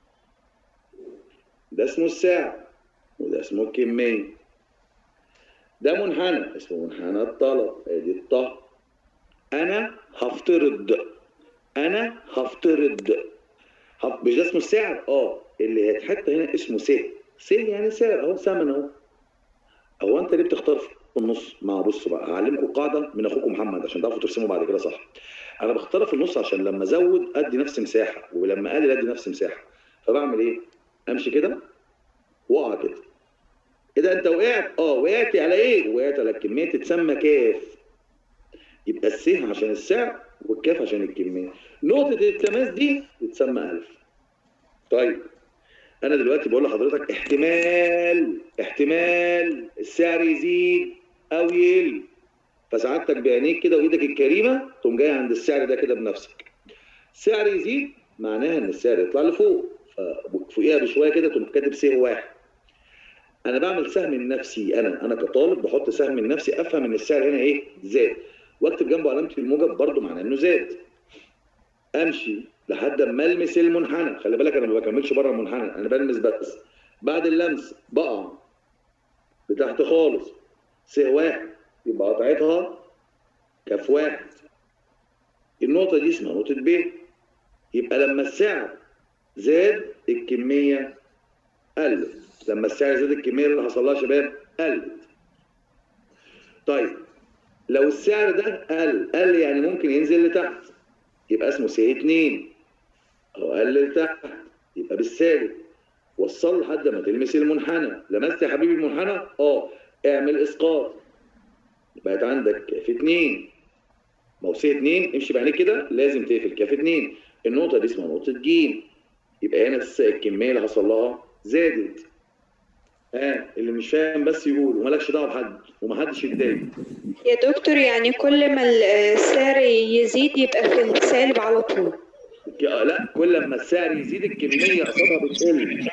ده اسمه الساعة وده اسمه الكمية ده منحنى اسمه منحنى الطلب ادي الطه انا هفترض انا هفترض هف... مش ده اسمه السعر اه اللي هيتحط هنا اسمه س س يعني سعر اهو ثمن اهو هو انت ليه بتختار في النص ما بصوا بقى هعلمكم قاعده من اخوكم محمد عشان تعرفوا ترسموا بعد كده صح انا بختار في النص عشان لما ازود ادي نفس مساحه ولما اقلل ادي نفس مساحه فبعمل ايه امشي كده واقع كده اذا انت وقعت اه وقعت على ايه وقعت على الكميه تتسمى كاف يبقى الس عشان السعر والكاف عشان الكميه نقطه التماس دي تتسمى الف طيب انا دلوقتي بقول لحضرتك احتمال احتمال السعر يزيد او يقل فسعادتك بعينيك كده وايدك الكريمه تقوم جاي عند السعر ده كده بنفسك سعر يزيد معناها ان السعر يطلع لفوق ففوقيها بشويه كده تقوم كاتب سعر واحد انا بعمل سهم لنفسي انا انا كطالب بحط سهم لنفسي افهم ان السعر هنا ايه زاد واكتب جنبه علامه الموجب برضو معناه انه زاد امشي لحد ما المس المنحنى خلي بالك انا ما بكملش بره المنحنى انا بلمس بس بعد اللمس بقع لتحت خالص س واحد يبقى قطعتها كف واحد النقطة دي اسمها نقطة ب يبقى لما السعر زاد الكمية قلت لما السعر زاد الكميه اللي حصل لها يا شباب قلت طيب لو السعر ده قل قل يعني ممكن ينزل لتحت يبقى اسمه سي 2 او قل لتحت يبقى بالسالب وصل لحد ما تلمس المنحنى لمست يا حبيبي المنحنى اه اعمل اسقاط بقت عندك كاف 2 ما هو سي 2 امشي بعينيك كده لازم تقفل كاف 2 النقطه دي اسمها نقطه ج يبقى هنا الس- الكميه اللي حصل لها زادت اه اللي مش فاهم بس يقول ومالكش دعوه بحد ومحدش يتضايق يا دكتور يعني كل ما السعر يزيد يبقى في السالب على طول ك- لا كل ما السعر يزيد الكميه قصادها بتقل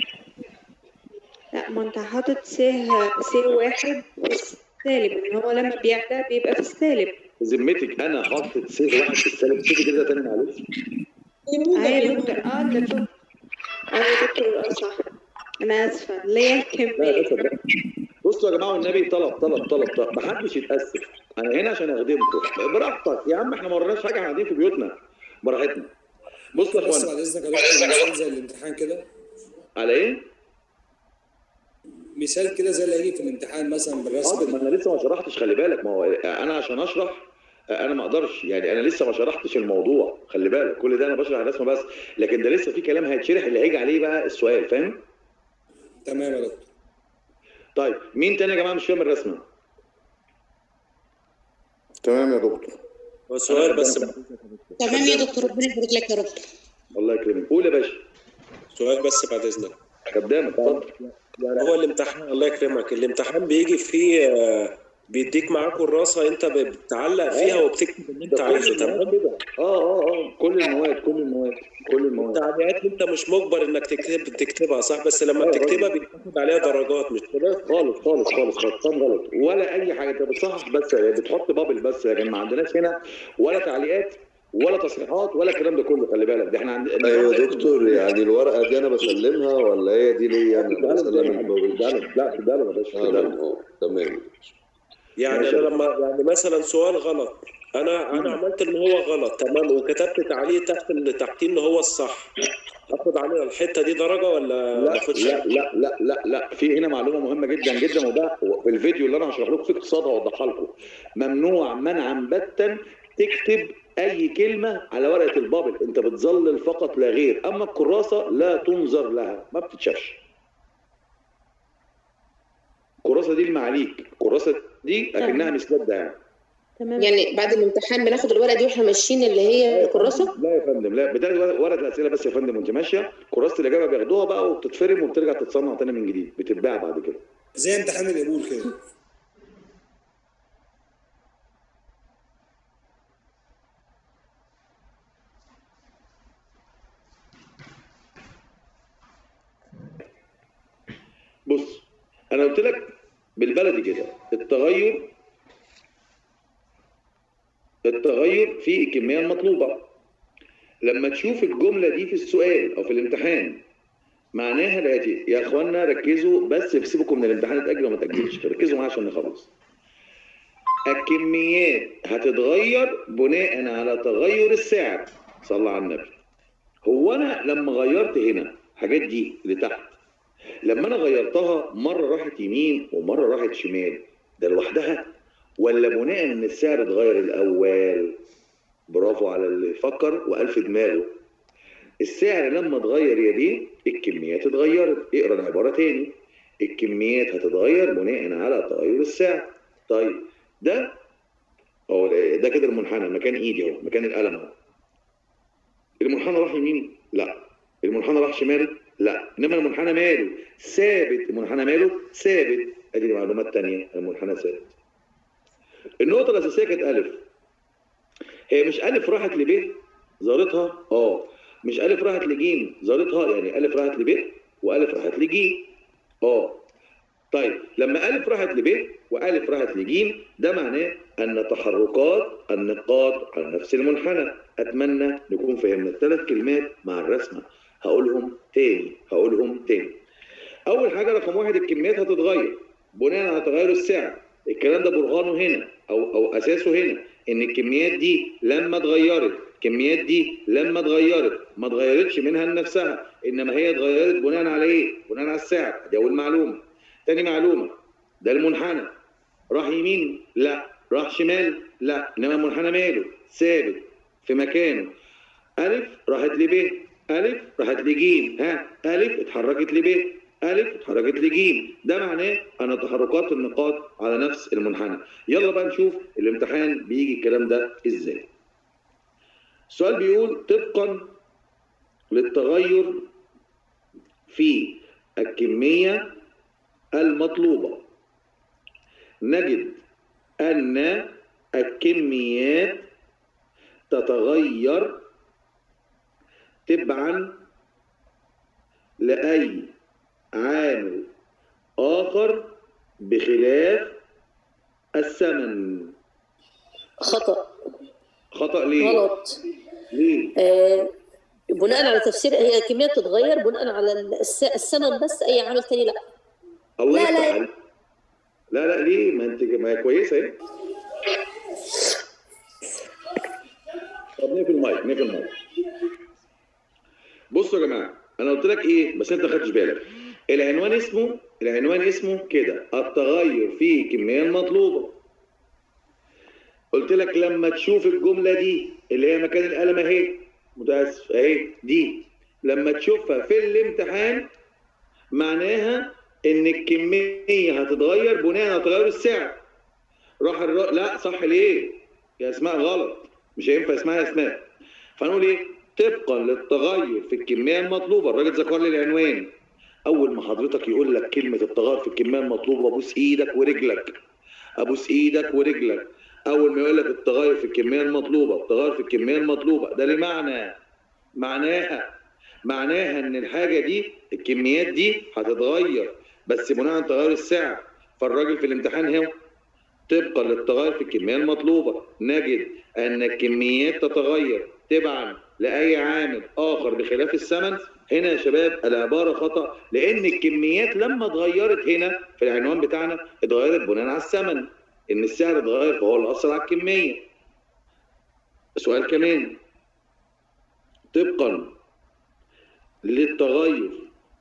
لا ما انت حاطط سيه سيه واحد في السالب ان هو لما بيعلى بيبقى في السالب ذمتك انا حاطط سيف واحد في السالب شوفي كده تاني معلش اه يا دكتور اه ده فوق اه يا دكتور اه صح انا اسفه اللي هي لا الكميه يا باشا بصوا يا جماعه والنبي طلب طلب طلب طلب محدش يتاسف انا هنا عشان اخدمكم براحتك يا عم احنا ما ورناش حاجه احنا قاعدين في بيوتنا براحتنا بصوا يا بس اخوانا بعد اذنك يا دكتور مثال زي الامتحان كده على ايه؟ مثال كده زي اللي هيجي في الامتحان مثلا حاضر بالرسم ما انا لسه ما شرحتش خلي بالك ما هو انا عشان اشرح انا ما اقدرش يعني انا لسه ما شرحتش الموضوع خلي بالك كل ده انا بشرح الرسمه بس لكن ده لسه في كلام هيتشرح اللي هيجي عليه بقى السؤال فاهم؟ تمام يا دكتور طيب مين تاني يا جماعه مش فاهم الرسمه؟ تمام يا دكتور هو سؤال بس تمام يا دكتور ربنا يبارك لك يا رب الله يكرمك قول يا باشا سؤال بس بعد اذنك قدامك اتفضل هو الامتحان الله يكرمك الامتحان بيجي فيه آه، بيديك معاه كراسه انت بتعلق فيها وبتكتب اللي انت عايزه تمام اه اه اه كل المواد كل المواد كل المواد التعليقات انت مش مجبر انك تكتب تكتبها صح بس لما أيوة. بتكتبها بيتاخد عليها درجات مش كده خالص خالص خالص خالص غلط ولا اي حاجه انت بتصحح بس بتحط بابل بس لكن ما عندناش هنا ولا تعليقات ولا تصحيحات ولا الكلام ده كله خلي بالك ده احنا عندنا ايوه يا دكتور يعني الورقه دي انا بسلمها ولا هي دي ليا انا بسلم البابل لا في بالك يا باشا في بالك. اه تمام يعني ماشي. انا لما يعني مثلا سؤال غلط انا انا عملت ان هو غلط تمام وكتبت تعليق تحت اللي تحتيه ان هو الصح اخد على الحته دي درجه ولا ما لا اخدش لا لا لا لا لا في هنا معلومه مهمه جدا جدا وده في الفيديو اللي انا هشرح لكم في اقتصاد هوضحها لكم ممنوع منعا باتا تكتب اي كلمه على ورقه البابل انت بتظلل فقط لا غير اما الكراسه لا تنظر لها ما بتتشافش الكراسه دي المعاليك الكراسه دي اكنها مسوده يعني تمام يعني بعد الامتحان بناخد الورقه دي واحنا ماشيين اللي هي الكراسه لا يا فندم لا بتاخد ورقه الاسئله بس يا فندم وانت ماشيه كراسه الاجابه بياخدوها بقى وبتتفرم وبترجع تتصنع تاني من جديد بتتباع بعد كده زي امتحان القبول كده بص انا قلت لك بالبلدي كده التغير التغير في الكميه المطلوبه لما تشوف الجمله دي في السؤال او في الامتحان معناها الاتي يا اخوانا ركزوا بس سيبكم من الامتحان اتاجل وما تاجلش ركزوا معايا عشان نخلص الكميات هتتغير بناء على تغير السعر صلى على النبي هو انا لما غيرت هنا الحاجات دي لتحت لما انا غيرتها مره راحت يمين ومره راحت شمال ده لوحدها ولا بناء ان السعر اتغير الاول برافو على اللي فكر والف دماغه السعر لما اتغير يا بيه الكميات اتغيرت اقرا العباره تاني الكميات هتتغير بناء على تغير السعر طيب ده هو ده كده المنحنى مكان ايدي اهو مكان القلم اهو المنحنى راح يمين لا المنحنى راح شمال لا انما المنحنى ماله ثابت المنحنى ماله ثابت ادي معلومات تانية المنحنى ثابت النقطة الأساسية كانت ألف هي مش ألف راحت لب زارتها اه مش ألف راحت لجيم زارتها يعني ألف راحت لب وألف راحت لجيم اه طيب لما ألف راحت لب وألف راحت لجيم ده معناه أن تحركات النقاط على نفس المنحنى أتمنى نكون فهمنا الثلاث كلمات مع الرسمة هقولهم تاني هقولهم تاني أول حاجة رقم واحد الكميات هتتغير بناء على تغير السعر الكلام ده برهانه هنا او او اساسه هنا ان الكميات دي لما اتغيرت الكميات دي لما اتغيرت ما اتغيرتش منها لنفسها انما هي اتغيرت بناء على ايه؟ بناء على السعر دي اول معلومه تاني معلومه ده المنحنى راح يمين لا راح شمال لا انما المنحنى ماله ثابت في مكانه الف راحت لب الف راحت لج ها الف اتحركت لب الف اتحركت لج ده معناه ان تحركات النقاط على نفس المنحنى يلا بقى نشوف الامتحان بيجي الكلام ده ازاي السؤال بيقول طبقا للتغير في الكميه المطلوبه نجد ان الكميات تتغير تبعا لأي عامل آخر بخلاف الثمن خطأ خطأ ليه؟ غلط ليه؟ آه بناء على تفسير هي الكمية بتتغير بناء على الس- الثمن بس أي عامل تاني لا الله لا، لا. يفتح عليك. لا لا ليه؟ ما انت ما هي كويسه اهي طب نقفل المايك نقفل المايك بصوا يا جماعه انا قلت لك ايه بس انت ما خدتش بالك العنوان اسمه العنوان اسمه كده التغير في الكميه المطلوبه قلت لك لما تشوف الجمله دي اللي هي مكان القلم اهي متاسف اهي دي لما تشوفها في الامتحان معناها ان الكميه هتتغير بناء على تغير السعر راح الر... لا صح ليه يا اسماء غلط مش هينفع اسمها يا اسماء فنقول ايه طبقا للتغير في الكميه المطلوبه الراجل ذكر لي العنوان اول ما حضرتك يقول لك كلمه التغير في الكميه المطلوبه ابوس ايدك ورجلك ابوس ايدك ورجلك اول ما يقول لك التغير في الكميه المطلوبه التغير في الكميه المطلوبه ده ليه معنى معناها معناها ان الحاجه دي الكميات دي هتتغير بس بناء على تغير السعر فالراجل في الامتحان هو طبقا للتغير في الكميه المطلوبه نجد ان الكميات تتغير تبعا لاي عامل اخر بخلاف الثمن هنا يا شباب العباره خطا لان الكميات لما اتغيرت هنا في العنوان بتاعنا اتغيرت بناء على الثمن ان السعر اتغير فهو اللي اثر على الكميه سؤال كمان طبقا للتغير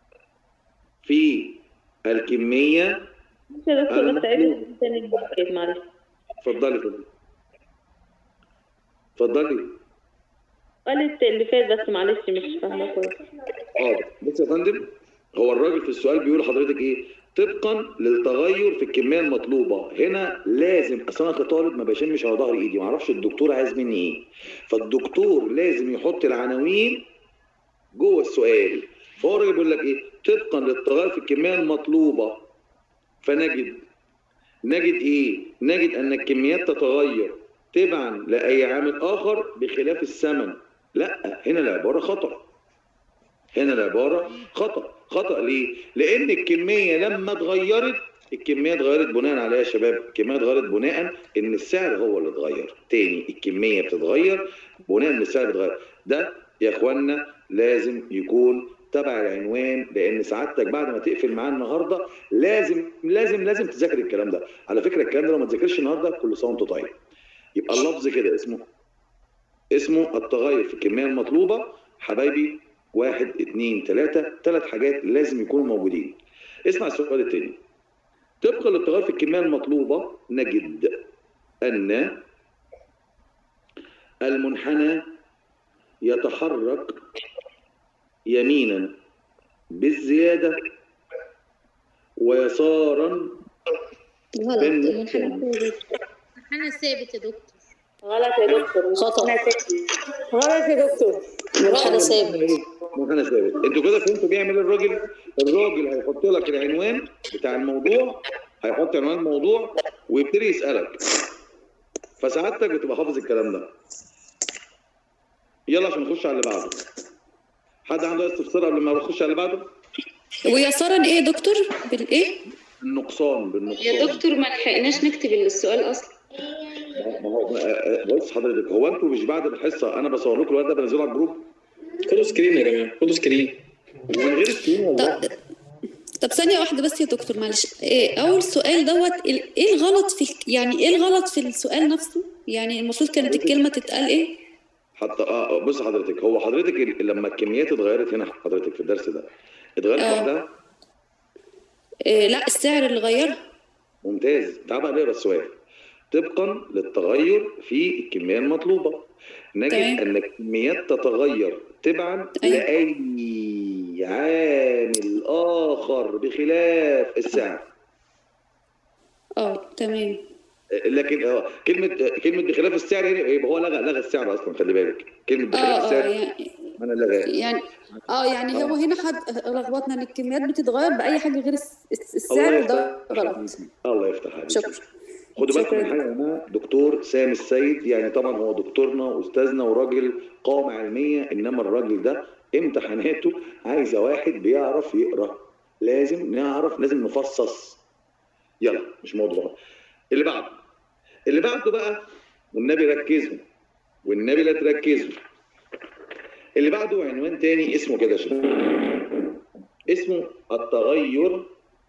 في الكميه يا دكتور بس المطلوب. عيد تاني المؤكد معلش اتفضلي اتفضلي اتفضلي قالت اللي فات بس معلش مش فاهمه كويس حاضر بص يا فندم هو الراجل في السؤال بيقول لحضرتك ايه طبقا للتغير في الكميه المطلوبه هنا لازم اصل انا كطالب ما بشمش على ظهر ايدي ما اعرفش الدكتور عايز مني ايه فالدكتور لازم يحط العناوين جوه السؤال فهو الراجل بيقول لك ايه طبقا للتغير في الكميه المطلوبه فنجد نجد ايه نجد ان الكميات تتغير تبعا لاي عامل اخر بخلاف الثمن لا هنا العباره خطأ هنا العبارة خطأ خطأ ليه؟ لأن الكمية لما اتغيرت الكمية اتغيرت بناء على ايه يا شباب؟ الكمية اتغيرت بناء إن السعر هو اللي اتغير، تاني الكمية بتتغير بناء إن السعر اتغير، ده يا إخوانا لازم يكون تبع العنوان لأن سعادتك بعد ما تقفل معاه النهارده لازم لازم لازم تذاكر الكلام ده، على فكرة الكلام ده لو ما تذاكرش النهارده كل سنة وأنت طيب. يبقى اللفظ كده اسمه اسمه التغير في الكمية المطلوبة حبايبي واحد اتنين تلاتة تلات حاجات لازم يكونوا موجودين اسمع السؤال التاني طبقا للتغير في الكمية المطلوبة نجد أن المنحنى يتحرك يمينا بالزيادة ويسارا غلط بالنقصان. المنحنى ثابت المنحنى ثابت يا دكتور غلط يا دكتور خطأ. غلط يا دكتور منحنى ثابت منحنى ثابت انتوا كده فهمتوا بيعمل ايه الراجل الراجل هيحط لك العنوان بتاع الموضوع هيحط عنوان الموضوع ويبتدي يسالك فسعادتك بتبقى حافظ الكلام ده يلا عشان نخش على اللي بعده حد عنده أي استفسار قبل ما نخش على اللي بعده ويسارا ايه يا دكتور بالايه النقصان بالنقصان يا دكتور ما لحقناش نكتب السؤال اصلا ما هو بص حضرتك هو انتوا مش بعد الحصه انا بصور لكم الوقت ده بنزله على الجروب خدوا سكرين يا جماعه خدوا سكرين ومن غير سكرين والله طب ثانية واحدة بس يا دكتور معلش إيه أول سؤال دوت ال- إيه الغلط في يعني إيه الغلط في السؤال نفسه؟ يعني المفروض كانت الكلمة تتقال إيه؟ حتى اه بص حضرتك هو حضرتك ال- لما الكميات اتغيرت هنا حضرتك في الدرس ده اتغيرت آه. لوحدها إيه لا السعر اللي غيرها ممتاز تعال بقى نقرا السؤال طبقا للتغير في الكميه المطلوبه نجد تمام. ان الكميات تتغير تبعا لاي عامل اخر بخلاف السعر اه تمام لكن اه كلمه كلمه بخلاف السعر هنا يبقى هو لغى لغى السعر اصلا خلي بالك كلمه بخلاف اه اه السعر يعني انا لغاها يعني اه يعني هو هنا حد لخبطنا ان الكميات بتتغير باي حاجه غير الس- الس- السعر الله وده يفتح غلط الله يفتح عليك شكرا خدوا بالكم من شكراً. حاجه يا جماعه دكتور سامي السيد يعني طبعا هو دكتورنا واستاذنا وراجل قامه علميه انما الراجل ده امتحاناته عايزه واحد بيعرف يقرا لازم نعرف لازم نفصص يلا مش موضوع اللي بعده اللي بعده بقى والنبي ركزوا والنبي لا تركزوا اللي بعده عنوان تاني اسمه كده يا شباب اسمه التغير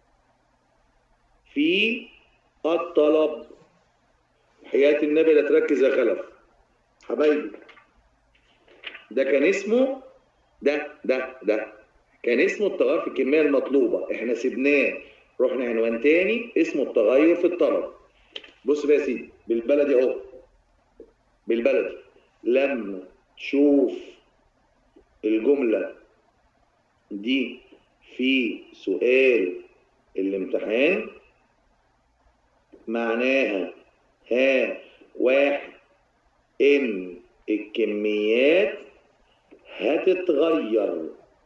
في الطلب حياة النبي لا تركز يا خلف حبايبي ده كان اسمه ده ده ده كان اسمه التغير في الكمية المطلوبة احنا سيبناه رحنا عنوان تاني اسمه التغير في الطلب بص بقى يا سيدي بالبلدي اهو بالبلدي لما تشوف الجملة دي في سؤال الامتحان معناها ها واحد ان الكميات هتتغير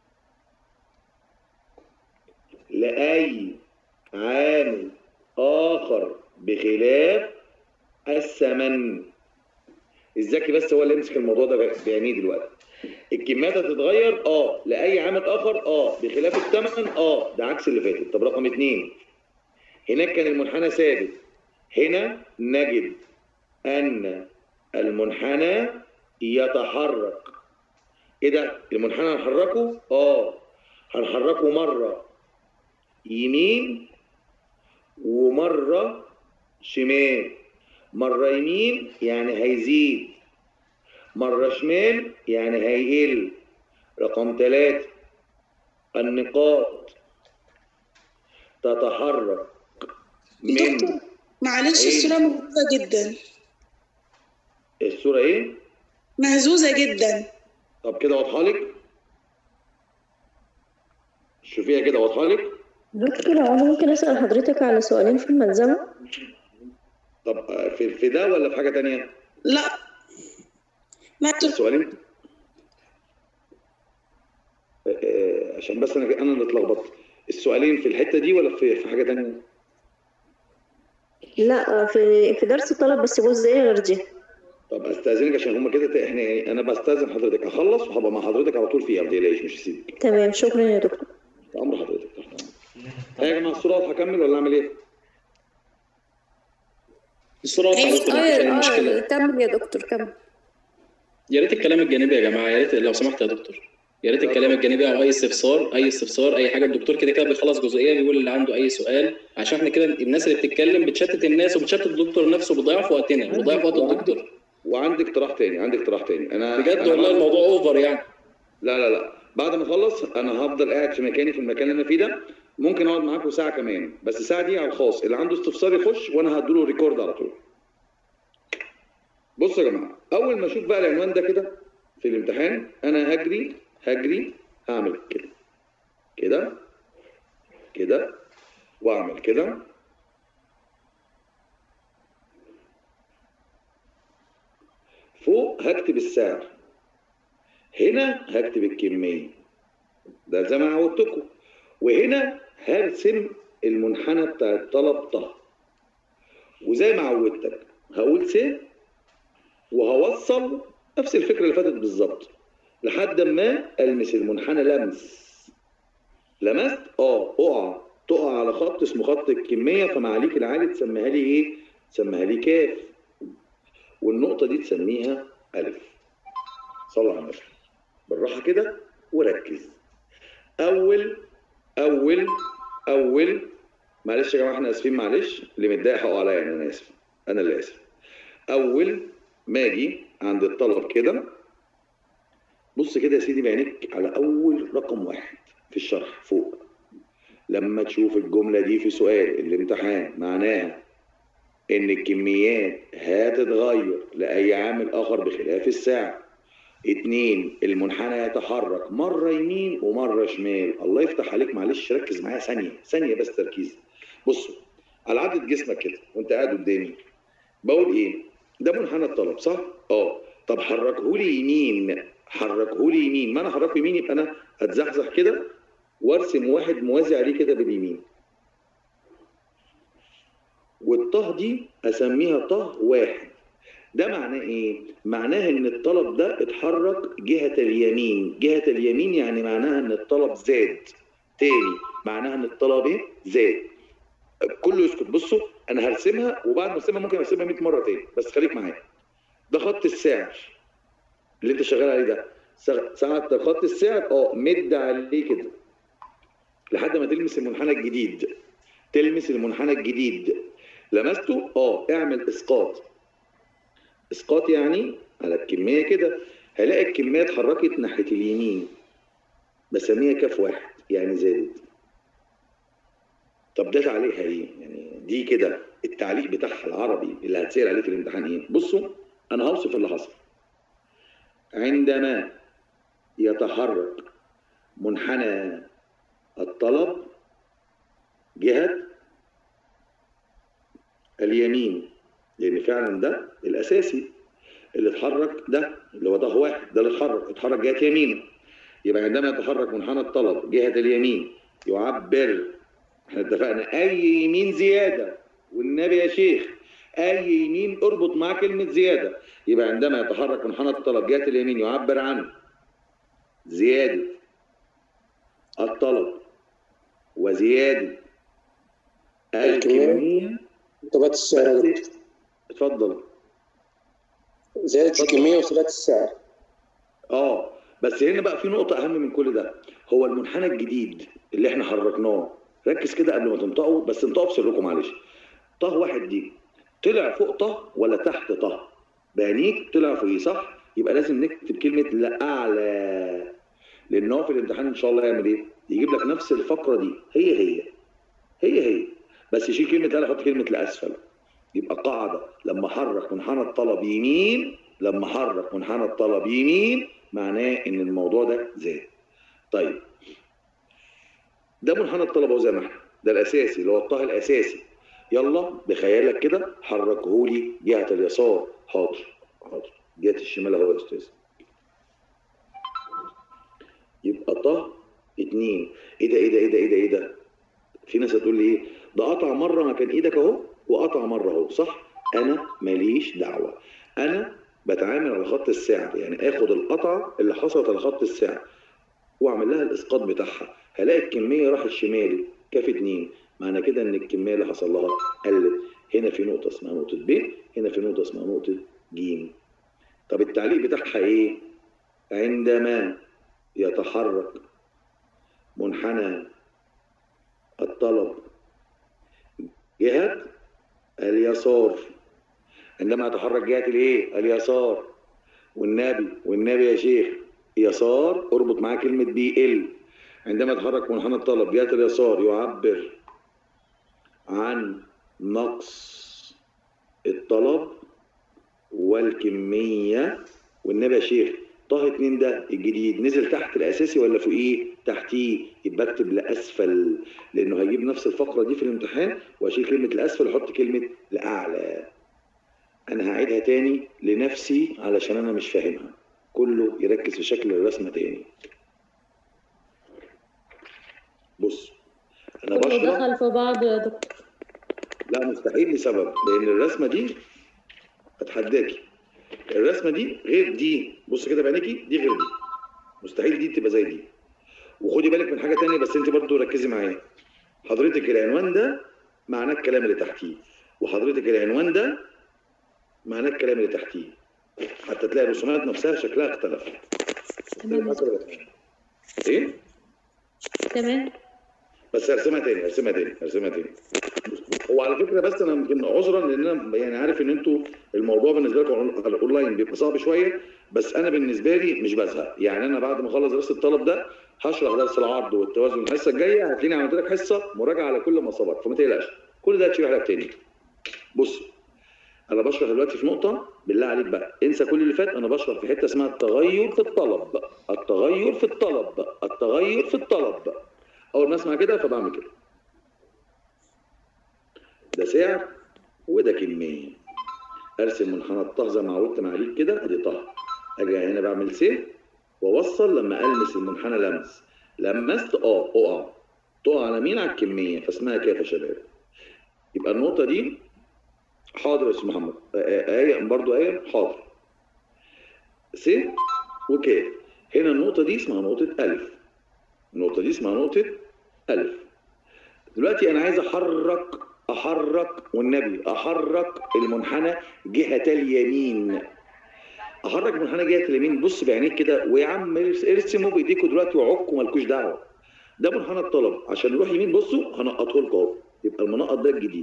لأي عامل آخر بخلاف الثمن الذكي بس هو اللي يمسك الموضوع ده بعينيه دلوقتي الكميات هتتغير اه لأي عامل آخر اه بخلاف الثمن اه ده عكس اللي فاتت طب رقم اتنين هناك كان المنحنى ثابت هنا نجد أن المنحنى يتحرك ايه ده المنحنى هنحركه اه هنحركه مرة يمين ومرة شمال مرة يمين يعني هيزيد مرة شمال يعني هيقل رقم ثلاثة النقاط تتحرك من دكتور معلش إيه؟ الصورة مهزوزة جدا الصورة ايه؟ مهزوزة جدا طب كده واضحة لك؟ شوفيها كده واضحة لك؟ دكتور هو انا ممكن اسال حضرتك على سؤالين في الملزمه طب آه، في في ده ولا في حاجة تانية؟ لا ما السؤالين آه، آه، عشان بس انا انا اللي اتلخبطت السؤالين في الحتة دي ولا في في حاجة تانية؟ لا في في درس طلب بس جزئيه غير دي طب استاذنك عشان هما كده احنا يعني انا بستاذن حضرتك هخلص وهبقى مع حضرتك على طول فيها ما تقلقيش مش هسيبك تمام شكرا يا دكتور في امر حضرتك تحت امرك ها يا جماعه الصوره واضحه اكمل ولا اعمل ايه؟ الصورة واضحة يا دكتور اه مفيش أي اه مشكلة كمل يا دكتور كمل يا ريت الكلام الجانبي يا جماعة يا ريت لو سمحت يا دكتور يا ريت الكلام الجانبي او اي استفسار اي استفسار اي حاجه الدكتور كده كده بيخلص جزئيه بيقول اللي عنده اي سؤال عشان احنا كده الناس اللي بتتكلم بتشتت الناس وبتشتت الدكتور نفسه بتضيع في وقتنا وبتضيع في وقت الدكتور وعندي اقتراح تاني عندي اقتراح تاني انا بجد أنا والله بعد- الموضوع اوفر يعني لا لا لا بعد ما اخلص انا هفضل قاعد في مكاني في المكان اللي انا فيه ده ممكن اقعد معاكم ساعه كمان بس الساعه دي على الخاص اللي عنده استفسار يخش وانا هديله ريكورد على طول بصوا يا جماعه اول ما اشوف بقى العنوان ده كده في الامتحان انا هجري هجري هعمل كده كده كده واعمل كده فوق هكتب السعر هنا هكتب الكمية ده زي ما عودتكم وهنا هرسم المنحنى بتاع الطلب طه وزي ما عودتك هقول س وهوصل نفس الفكرة اللي فاتت بالظبط لحد ما المس المنحنى لمس لمست اه اقع تقع على خط اسمه خط الكمية فمعاليك العالي تسميها لي ايه؟ تسميها لي كاف والنقطة دي تسميها ألف صلى على النبي بالراحة كده وركز أول أول اول معلش يا جماعه احنا اسفين معلش اللي متضايق حقه عليا يعني انا اسف انا اللي اسف اول ما اجي عند الطلب كده بص كده يا سيدي بعينيك على اول رقم واحد في الشرح فوق لما تشوف الجمله دي في سؤال الامتحان معناها ان الكميات هتتغير لاي عامل اخر بخلاف الساعه اتنين المنحنى يتحرك مرة يمين ومرة شمال الله يفتح عليك معلش ركز معايا ثانية ثانية بس تركيز بصوا على عدد جسمك كده وانت قاعد قدامي بقول ايه ده منحنى الطلب صح اه طب حركه لي يمين حركه لي يمين ما انا حركه يمين يبقى انا اتزحزح كده وارسم واحد موازي عليه كده باليمين والطه دي اسميها طه واحد ده معناه ايه؟ معناه ان الطلب ده اتحرك جهة اليمين، جهة اليمين يعني معناها ان الطلب زاد. تاني معناها ان الطلب ايه؟ زاد. كله يسكت بصوا انا هرسمها وبعد ما ارسمها ممكن ارسمها 100 مرة تاني بس خليك معايا. ده خط السعر اللي انت شغال عليه ده. ساعة ساعة خط السعر اه مد عليه كده لحد ما تلمس المنحنى الجديد. تلمس المنحنى الجديد. لمسته اه اعمل اسقاط اسقاط يعني على الكميه كده هلاقي الكميه اتحركت ناحيه اليمين بسميها كاف واحد يعني زادت طب ده تعليقها ايه؟ يعني دي كده التعليق بتاعها العربي اللي هتسال عليه في الامتحان ايه؟ بصوا انا هوصف اللي حصل عندما يتحرك منحنى الطلب جهه اليمين لان فعلا ده الاساسي اللي اتحرك ده اللي هو ده واحد ده اللي اتحرك اتحرك جهه يمينه يبقى عندما يتحرك منحنى الطلب جهه اليمين يعبر احنا اتفقنا اي يمين زياده والنبي يا شيخ اي يمين اربط معاه كلمه زياده يبقى عندما يتحرك منحنى الطلب جهه اليمين يعبر عن زياده الطلب وزياده الكميه ثبات السعر يا دكتور اتفضل زيادة الكمية وثبات السعر اه بس هنا بقى في نقطة أهم من كل ده هو المنحنى الجديد اللي احنا حركناه ركز كده قبل ما تنطقوا بس انطقوا بسركم معلش طه واحد دي طلع فوق طه ولا تحت طه بعينيك طلع فوقيه صح يبقى لازم نكتب كلمة لأعلى لأن هو في الامتحان إن شاء الله يعمل إيه؟ يجيب لك نفس الفقرة دي هي هي هي هي بس يشيل كلمة أعلى يحط كلمة لأسفل يبقى قاعدة لما حرك منحنى الطلب يمين لما حرك منحنى الطلب يمين معناه ان الموضوع ده زاد طيب ده منحنى الطلب اهو زي ما احنا ده الاساسي اللي هو الطه الاساسي يلا بخيالك كده حركه لي جهه اليسار حاضر حاضر جهه الشمال اهو يا استاذ يبقى طه اتنين ايه ده ايه ده ايه ده ايه ده ايه ده في ناس هتقول لي ايه ده قطع مره مكان ايدك اهو وقطع مره اهو صح انا ماليش دعوه انا بتعامل على خط السعر يعني اخد القطعه اللي حصلت على خط السعر واعمل لها الاسقاط بتاعها هلاقي الكميه راحت شمالي كاف اتنين معنى كده ان الكميه اللي حصل لها قلت هنا في نقطه اسمها نقطه ب هنا في نقطه اسمها نقطه ج طب التعليق بتاعها ايه عندما يتحرك منحنى الطلب جهه اليسار عندما يتحرك جهة الايه؟ اليسار والنبي والنبي يا شيخ يسار اربط معاه كلمة بي ال عندما يتحرك منحنى الطلب جهة اليسار يعبر عن نقص الطلب والكمية والنبي يا شيخ طه اتنين ده الجديد نزل تحت الاساسي ولا فوقيه؟ تحتيه يبقى اكتب لاسفل لانه هيجيب نفس الفقره دي في الامتحان واشيل كلمه الاسفل واحط كلمه لاعلى انا هعيدها تاني لنفسي علشان انا مش فاهمها كله يركز في شكل الرسمه تاني بص انا كله بشرح دخل في بعض يا دكتور لا مستحيل لسبب لان الرسمه دي اتحداكي الرسمه دي غير دي بص كده بعينيكي دي غير دي مستحيل دي تبقى زي دي وخدي بالك من حاجه تانية بس انت برضو ركزي معايا حضرتك العنوان ده معناه الكلام اللي تحتيه وحضرتك العنوان ده معناه الكلام اللي تحتيه حتى تلاقي الرسومات نفسها شكلها اختلف تمام ايه تمام بس هرسمها تاني هرسمها تاني هرسمها تاني هو على فكره بس انا يمكن عذرا لان انا يعني عارف ان انتوا الموضوع بالنسبه لكم على الاونلاين بيبقى صعب شويه بس انا بالنسبه لي مش بزهق يعني انا بعد ما اخلص دراسه الطلب ده هشرح درس العرض والتوازن الحصه الجايه هتلاقيني عملت لك حصه مراجعه على كل ما سبق فما تقلقش كل ده هتشرح لك تاني بص انا بشرح دلوقتي في نقطه بالله عليك بقى انسى كل اللي فات انا بشرح في حته اسمها التغير في الطلب التغير في الطلب التغير في الطلب اول ما اسمع كده فبعمل كده ده سعر وده كميه ارسم منحنى الطه زي ما عودت معاليك كده ادي طه اجي هنا بعمل سير واوصل لما المس المنحنى لمس لمست اه اقع تقع على مين على الكميه فاسمها كيف يا شباب يبقى النقطه دي حاضر يا استاذ محمد آه، آه، آية برضو آية حاضر س وكاف هنا النقطة دي اسمها نقطة ألف النقطة دي اسمها نقطة ألف دلوقتي أنا عايز أحرك أحرك والنبي أحرك المنحنى جهة اليمين أحرك المنحنى جهة اليمين بص بعينيك كده ويا عم ارسموا بإيديكوا دلوقتي وعكوا مالكوش دعوة ده منحنى الطلب عشان نروح يمين بصوا هنقطه لكم أهو يبقى المنقط ده الجديد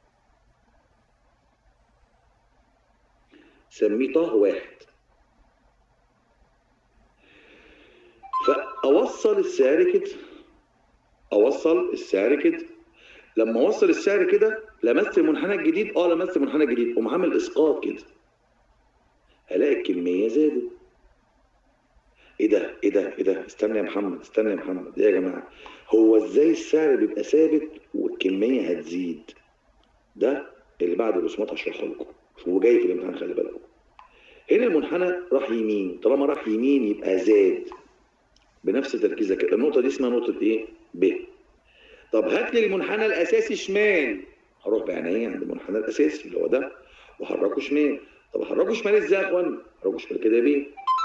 سميه طه واحد فأوصل السعر كده أوصل السعر كده لما أوصل السعر كده لمست المنحنى الجديد اه لمست المنحنى الجديد قوم عامل اسقاط كده هلاقي الكميه زادت ايه ده ايه ده ايه ده استنى يا محمد استنى يا محمد ايه يا جماعه هو ازاي السعر بيبقى ثابت والكميه هتزيد ده اللي بعد الرسومات هشرحه لكم هو جاي في الامتحان خلي بالكم هنا المنحنى راح يمين طالما راح يمين يبقى زاد بنفس تركيزك كده النقطه دي اسمها نقطه ايه ب طب هات لي المنحنى الاساسي شمال هروح بعينيا عند المنحنى الاساسي اللي هو ده وحركه شمال طب احركه شمال ازاي يا اخوان احركه شمال كده بيه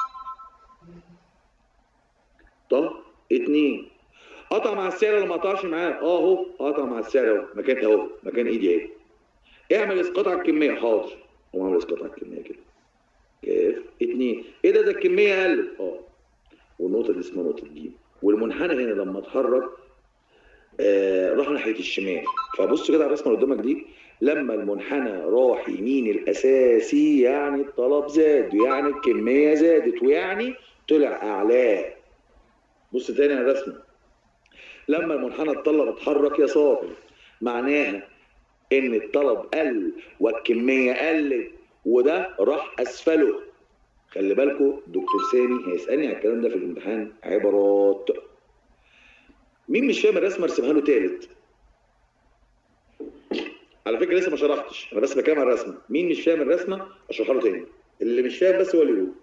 طب اتنين قطع مع السعر ولا ما قطعش معاه اه اهو قطع مع السعر اهو مكان اهو مكان ايدي اهي اعمل اسقاط على الكميه حاضر قوم اعمل اسقاط على الكميه كده كاف اتنين ايه ده ده الكميه قلت اه والنقطه دي اسمها نقطه ج والمنحنى هنا لما اتحرك آه راح ناحيه الشمال فبص كده على الرسمه اللي قدامك دي لما المنحنى راح يمين الاساسي يعني الطلب زاد ويعني الكميه زادت ويعني طلع اعلاه بص تاني على الرسمه لما المنحنى الطلب اتحرك يسار معناها ان الطلب قل والكميه قلت وده راح اسفله خلي بالكم دكتور سامي هيسالني على الكلام ده في الامتحان عبارات مين مش فاهم الرسمه ارسمها له تالت على فكره لسه ما شرحتش انا بس بتكلم على الرسمه مين مش فاهم الرسمه اشرحها له تاني اللي مش فاهم بس هو اللي يقول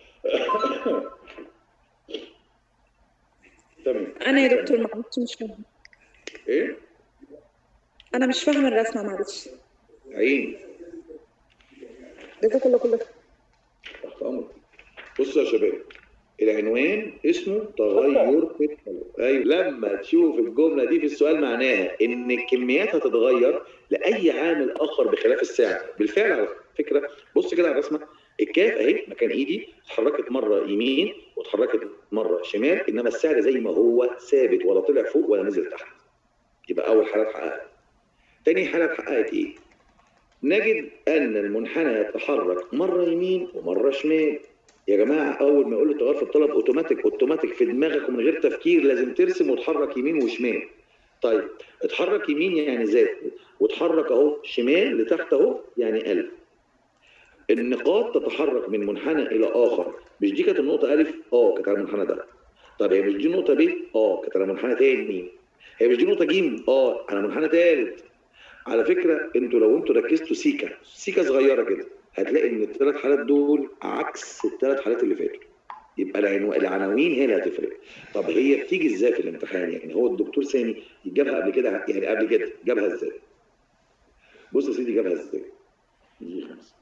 تمام انا يا دكتور معلش مش فاهمه ايه انا مش فاهمه الرسمه معلش عيني جزاك الله كل خير تحت امرك بصوا يا شباب العنوان اسمه تغير في الطلب ايوه لما تشوف الجمله دي في السؤال معناها ان الكميات هتتغير لاي عامل اخر بخلاف السعر بالفعل على فكره بص كده على الرسمه الكاف اهي مكان ايدي اتحركت مره يمين واتحركت مره شمال انما السعر زي ما هو ثابت ولا طلع فوق ولا نزل تحت يبقى اول حاله اتحققت تاني حاله اتحققت ايه نجد ان المنحنى يتحرك مره يمين ومره شمال يا جماعه اول ما يقول لي تغير في الطلب اوتوماتيك اوتوماتيك في دماغك ومن غير تفكير لازم ترسم وتحرك يمين وشمال طيب اتحرك يمين يعني زاد واتحرك اهو شمال لتحت اهو يعني قلب النقاط تتحرك من منحنى الى اخر مش دي كانت النقطه الف اه كانت على المنحنى ده طب هي مش دي نقطه ب اه كانت على منحنى تاني هي مش دي نقطه ج اه على منحنى تالت على فكره انتوا لو انتوا ركزتوا سيكا سيكا صغيره كده هتلاقي ان الثلاث حالات دول عكس الثلاث حالات اللي فاتوا يبقى العنو... العناوين هي اللي هتفرق طب هي بتيجي ازاي في الامتحان يعني هو الدكتور سامي جابها قبل كده يعني قبل كده جابها ازاي بص يا سيدي جابها ازاي يجي خمسة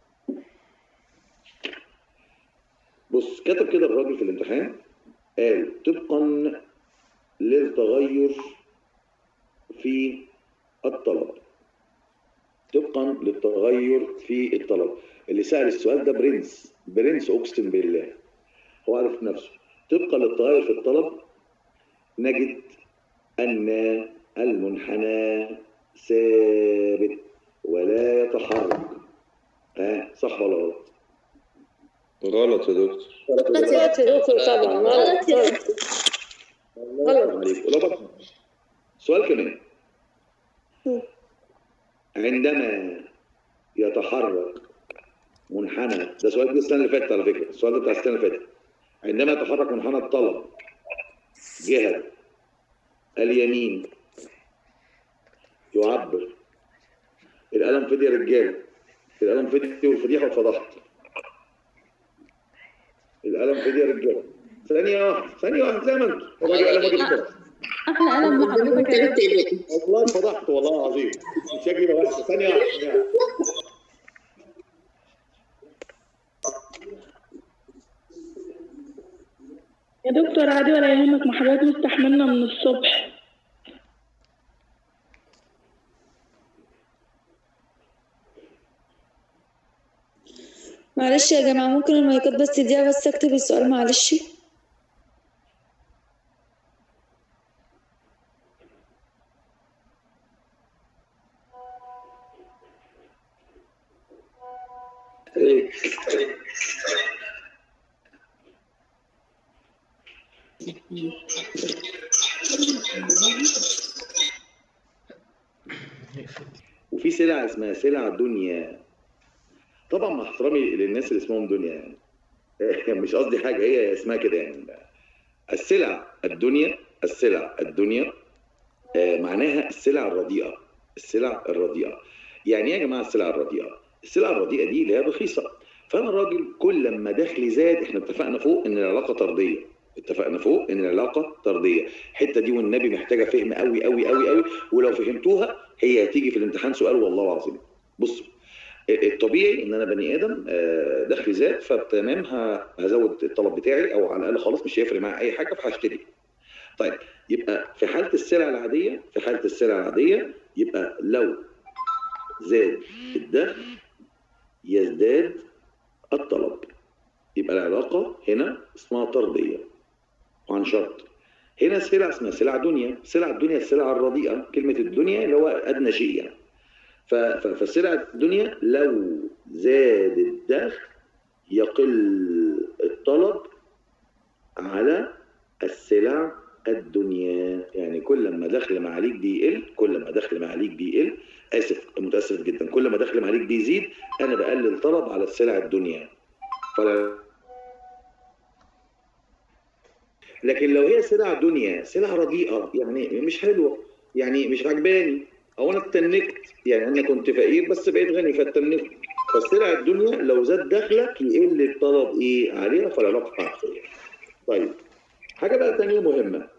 بص كتب كده الراجل في الامتحان قال طبقا للتغير في الطلب طبقا للتغير في الطلب اللي سأل السؤال ده برنس برنس اقسم بالله هو عارف نفسه طبقا للتغير في الطلب نجد ان المنحنى ثابت ولا يتحرك ها صح ولا غلط؟ غلط يا دكتور غلط يا دكتور طبعا غلط غلط غلط عليك لو بقى. سؤال كمان عندما يتحرك منحنى ده سؤال ده السنه اللي فاتت على فكره السؤال ده بتاع السنه اللي فاتت عندما يتحرك منحنى الطلب جهه اليمين يعبر القلم فدي يا رجاله القلم فدي والفضيحه واتفضحت القلم فدي يا رجاله ثانيه واحده ثانيه واحده زي ما انت الراجل قلم فدي بسرعه احلى قلم مع حضرتك يا دكتور والله اتفضحت والله العظيم شكلي بقى وحشه ثانيه واحده ثانية واحدة. يا دكتور عادي ولا يهمك ما حضرتك مستحملنا من الصبح معلش يا جماعة ممكن المايكات بس دقيقة بس اكتب السؤال معلش وفي سلع اسمها سلع دنيا طبعا مع احترامي للناس اللي اسمهم دنيا يعني مش قصدي حاجه هي اسمها كده يعني السلع الدنيا السلع الدنيا آه، معناها السلع الرديئه السلع الرديئه يعني ايه يا جماعه السلع الرديئه السلع الرديئه دي اللي هي رخيصه فانا راجل كل لما دخلي زاد احنا اتفقنا فوق ان العلاقه طرديه اتفقنا فوق ان العلاقه طرديه الحته دي والنبي محتاجه فهم قوي قوي قوي قوي ولو فهمتوها هي هتيجي في الامتحان سؤال والله العظيم بصوا الطبيعي ان انا بني ادم آه، دخلي زاد فتمام ه- هزود الطلب بتاعي او على الاقل خالص مش هيفرق معايا اي حاجه فهشتري طيب يبقى في حاله السلع العاديه في حاله السلع العاديه يبقى لو زاد الدخل يزداد الطلب يبقى العلاقه هنا اسمها طرديه وعن شرط هنا سلع اسمها سلع دنيا سلع الدنيا السلع الرديئه كلمه الدنيا اللي هو ادنى شيء يعني ف- ف- فالسلع الدنيا لو زاد الدخل يقل الطلب على السلع الدنيا يعني كل ما دخل معاليك بيقل كل ما دخل معاليك بيقل اسف متاسف جدا كل ما دخل معاليك بيزيد انا بقلل طلب على السلع الدنيا فلا لكن لو هي سلع دنيا سلع رديئه يعني مش حلوه يعني مش عجباني او انا اتنكت يعني انا كنت فقير بس بقيت غني فاتنكت فالسلع الدنيا لو زاد دخلك يقل الطلب ايه عليها فالعلاقه عكسيه طيب حاجه بقى تانية مهمه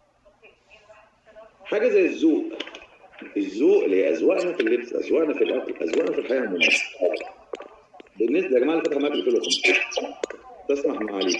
حاجه زي الذوق الذوق اللي هي اذواقنا في اللبس اذواقنا في الاكل اذواقنا في الحياه عموما بالنسبه يا جماعه اللي فاتحه معاك لكم تسمح معاليك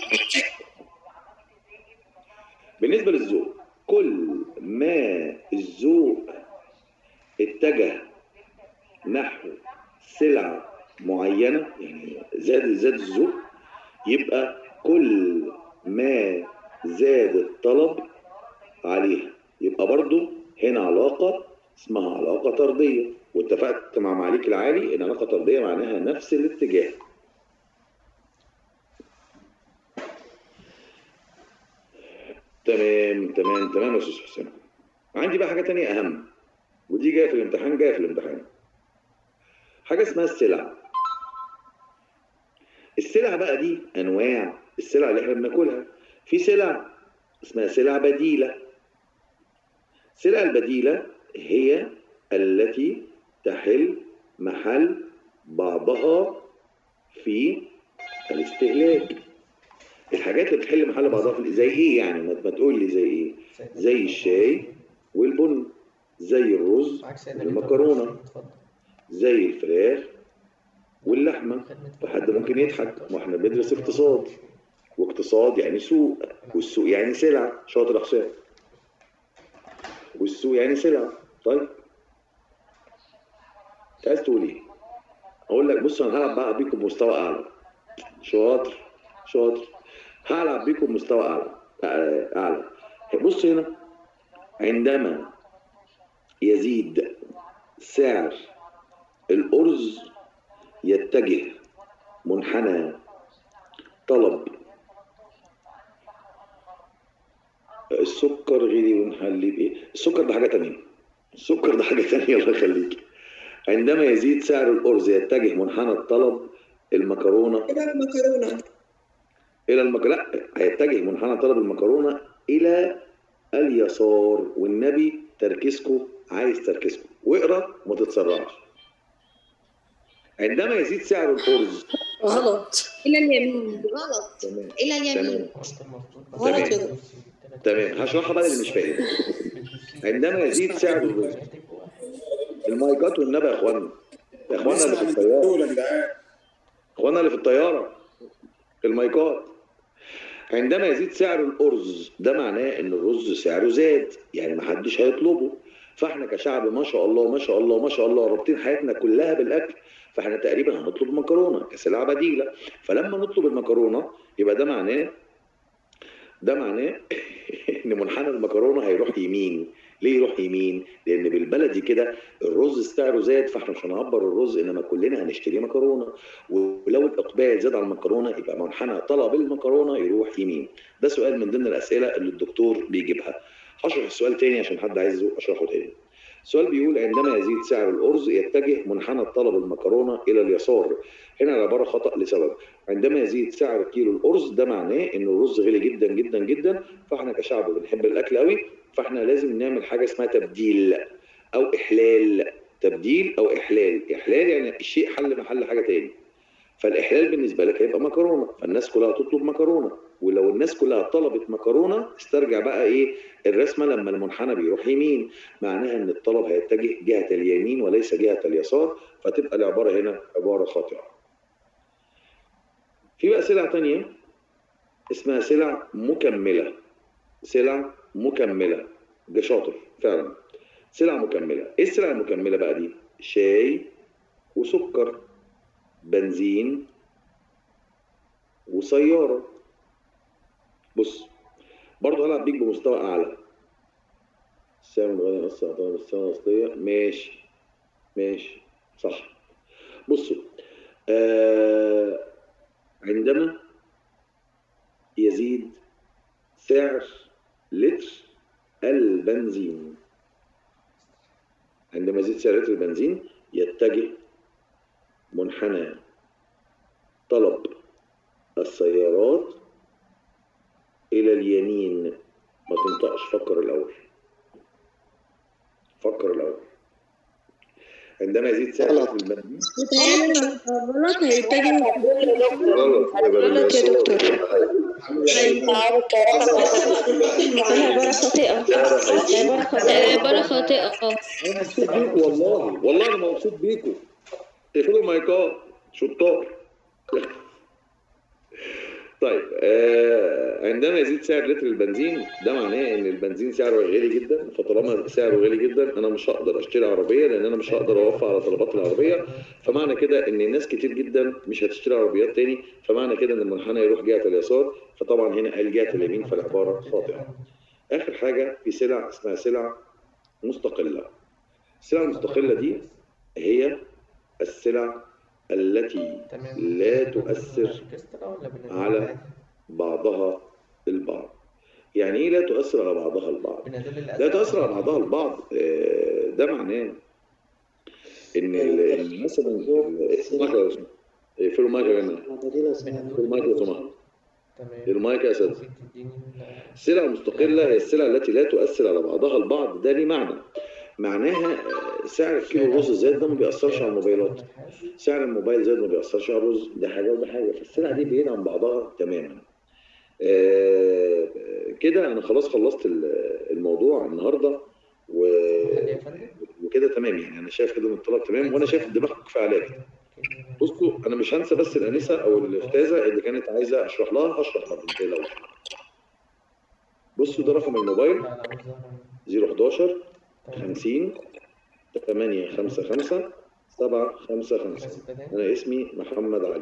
بالنسبه للذوق كل ما الذوق اتجه نحو سلع معينه يعني زاد زاد الذوق يبقى كل ما زاد الطلب عليها يبقى برضو هنا علاقه اسمها علاقه طرديه واتفقت مع معاليك العالي ان علاقه طرديه معناها نفس الاتجاه تمام تمام تمام يا استاذ حسام عندي بقى حاجه تانية اهم ودي جايه في الامتحان جايه في الامتحان حاجه اسمها السلع السلع بقى دي انواع السلع اللي احنا بناكلها في سلع اسمها سلع بديله السلع البديله هي التي تحل محل بعضها في الاستهلاك الحاجات اللي بتحل محل بعضها في زي ايه يعني ما ما تقول لي زي ايه زي الشاي والبن زي الرز والمكرونه زي الفراخ واللحمه فحد ممكن يضحك ما احنا بندرس اقتصاد واقتصاد يعني سوق والسوق يعني سلع شاطر يا حسام والسوق يعني سلع طيب انت عايز تقول ايه؟ اقول لك بص انا هلعب بقى بيكم مستوى اعلى شاطر شاطر هلعب بيكم مستوى اعلى اعلى بص هنا عندما يزيد سعر الأرز يتجه منحنى طلب السكر غلي ونحليه بايه؟ السكر ده حاجه تانية السكر ده حاجه تانية الله يخليك عندما يزيد سعر الارز يتجه منحنى الطلب المكرونه إلى المكرونة الى المك... لا هيتجه منحنى طلب المكرونه الى اليسار والنبي تركيزكم عايز تركيزكم واقرا وما تتسرعش عندما يزيد سعر الارز غلط إلى اليمين غلط تمام إلى اليمين تمام غلط يا تمام دكتور تمام هشرحها بقى اللي مش فاهم عندما يزيد سعر الرز المايكات والنبي يا اخوانا يا اخوانا اللي في الطياره اخوانا اللي في الطياره المايكات عندما يزيد سعر الارز ده معناه ان الرز سعره زاد يعني ما حدش هيطلبه فاحنا كشعب ما شاء الله ما شاء الله ما شاء الله رابطين حياتنا كلها بالاكل فاحنا تقريبا هنطلب مكرونه كسلعه بديله فلما نطلب المكرونه يبقى ده معناه ده معناه ان منحنى المكرونه هيروح يمين ليه يروح يمين لان بالبلدي كده الرز سعره زاد فاحنا مش هنعبر الرز انما كلنا هنشتري مكرونه ولو الاقبال زاد على المكرونه يبقى منحنى طلب المكرونه يروح يمين ده سؤال من ضمن الاسئله اللي الدكتور بيجيبها هشرح السؤال تاني عشان حد عايزه اشرحه تاني السؤال بيقول عندما يزيد سعر الارز يتجه منحنى طلب المكرونه الى اليسار هنا العباره خطا لسبب عندما يزيد سعر كيلو الارز ده معناه ان الرز غلي جدا جدا جدا فاحنا كشعب بنحب الاكل قوي فاحنا لازم نعمل حاجه اسمها تبديل او احلال تبديل او احلال احلال يعني الشيء حل محل حاجه تاني فالاحلال بالنسبه لك هيبقى مكرونه فالناس كلها تطلب مكرونه ولو الناس كلها طلبت مكرونه استرجع بقى ايه الرسمه لما المنحنى بيروح يمين معناها ان الطلب هيتجه جهه اليمين وليس جهه اليسار فتبقى العباره هنا عباره خاطئه في بقى سلع تانية اسمها سلع مكمله سلع مكمله ده شاطر فعلا سلع مكمله ايه السلع المكمله بقى دي شاي وسكر بنزين وسياره بص برضه هلعب بيك بمستوى اعلى السعر متغير نص اعتبر السنه الاصليه ماشي ماشي صح بصوا آه عندما يزيد سعر لتر البنزين عندما يزيد سعر لتر البنزين يتجه منحنى طلب السيارات إلى اليمين ما تنطقش فكر الأول فكر الأول عندما يزيد سعر لتر البنزين غلط هيتجه غلط غلط يا دكتور عبارة خاطئة عبارة خاطئة عبارة خاطئة اه انا مبسوط بيكم والله والله انا مبسوط بيكم اقفلوا المايكات شطار طيب آه عندما يزيد سعر لتر البنزين ده معناه ان البنزين سعره غالي جدا فطالما سعره غالي جدا انا مش هقدر اشتري عربيه لان انا مش هقدر اوفر على طلبات العربيه فمعنى كده ان ناس كتير جدا مش هتشتري عربيات تاني فمعنى كده ان المنحنى يروح جهه اليسار فطبعا هنا قال جهه اليمين فالعباره خاطئه اخر حاجه في سلع اسمها سلع مستقله السلع المستقله دي هي السلع التي لا تؤثر على بعضها البعض يعني ايه لا تؤثر على بعضها البعض لا تؤثر على بعضها البعض آه، ده معناه ان ال- ال- مثلا مثلا اقفلوا المايك يا جماعه اقفلوا المايك لو سمحت المايك يا اساتذه السلع المستقله هي السلع التي لا تؤثر على بعضها البعض ده ليه معنى معناها آه، سعر كيلو الرز زاد ده ما بيأثرش على الموبايلات سعر الموبايل زاد ما بيأثرش على الرز ده حاجه وده حاجه فالسلع دي بعيد عن بعضها تماما آه، كده انا خلاص خلصت ال- الموضوع النهارده و... وكده تمام يعني انا شايف كده ان الطلب تمام وانا شايف دماغكم كفايه عليا كده. بصوا انا مش هنسى بس الانسه او الاستاذه اللي كانت عايزه اشرح لها هشرح برضه ما تقلقوش بصوا ده رقم الموبايل 011 50 8 5 5 7 5 5 انا اسمي محمد علي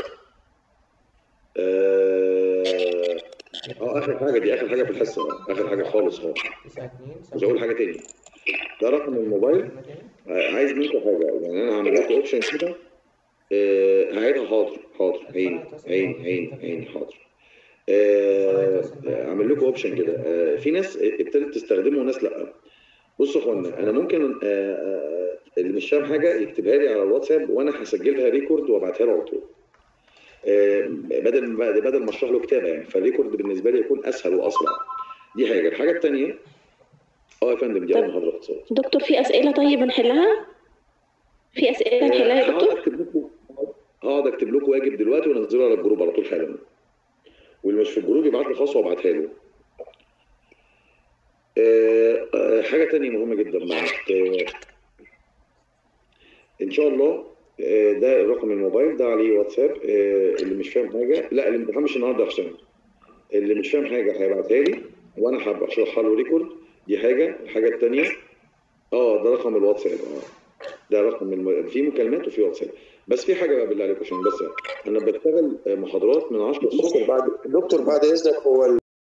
اه آه، اخر حاجه دي اخر حاجه في الحصه آه، اخر حاجه خالص اهو مش هقول حاجه تاني ده رقم الموبايل ع- عايز منكم حاجه يعني انا هعمل لكم اوبشن كده آه، هعيدها حاضر حاضر عيني عيني عيني عيني حاضر آه، اعمل لكم اوبشن كده آه، في ناس ابتدت تستخدمه وناس لا بصوا يا اخوانا انا ممكن آه، آه، اللي مش فاهم حاجه يكتبها لي على الواتساب وانا هسجلها ريكورد وابعتها له على طول آه، بدل ما بدل ما اشرح له كتابه يعني فالريكورد بالنسبه لي يكون اسهل واسرع دي حاجه الحاجه الثانيه اه يا فندم دي اول محاضره اقتصاد دكتور في اسئله طيب نحلها في اسئله نحلها يا هقعد دكتور اكتب لكم هقعد اكتب لكم واجب دلوقتي وانزله على الجروب على طول حالا واللي مش في الجروب يبعت لي خاص وابعتها له آه، آه، حاجه تانية مهمه جدا معاك آه، ان شاء الله آه، ده رقم الموبايل ده عليه واتساب آه، اللي مش فاهم حاجه لا الامتحان مش النهارده يا حسام اللي مش فاهم حاجه هيبعتها لي وانا هبقى اشرحها له ريكورد دي حاجه الحاجه الثانيه اه ده رقم الواتساب اه ده رقم الم... في مكالمات وفي واتساب بس في حاجه بقى بالله عليكم عشان بس انا بشتغل محاضرات من 10 الصبح دكتور بعد دكتور بعد اذنك هو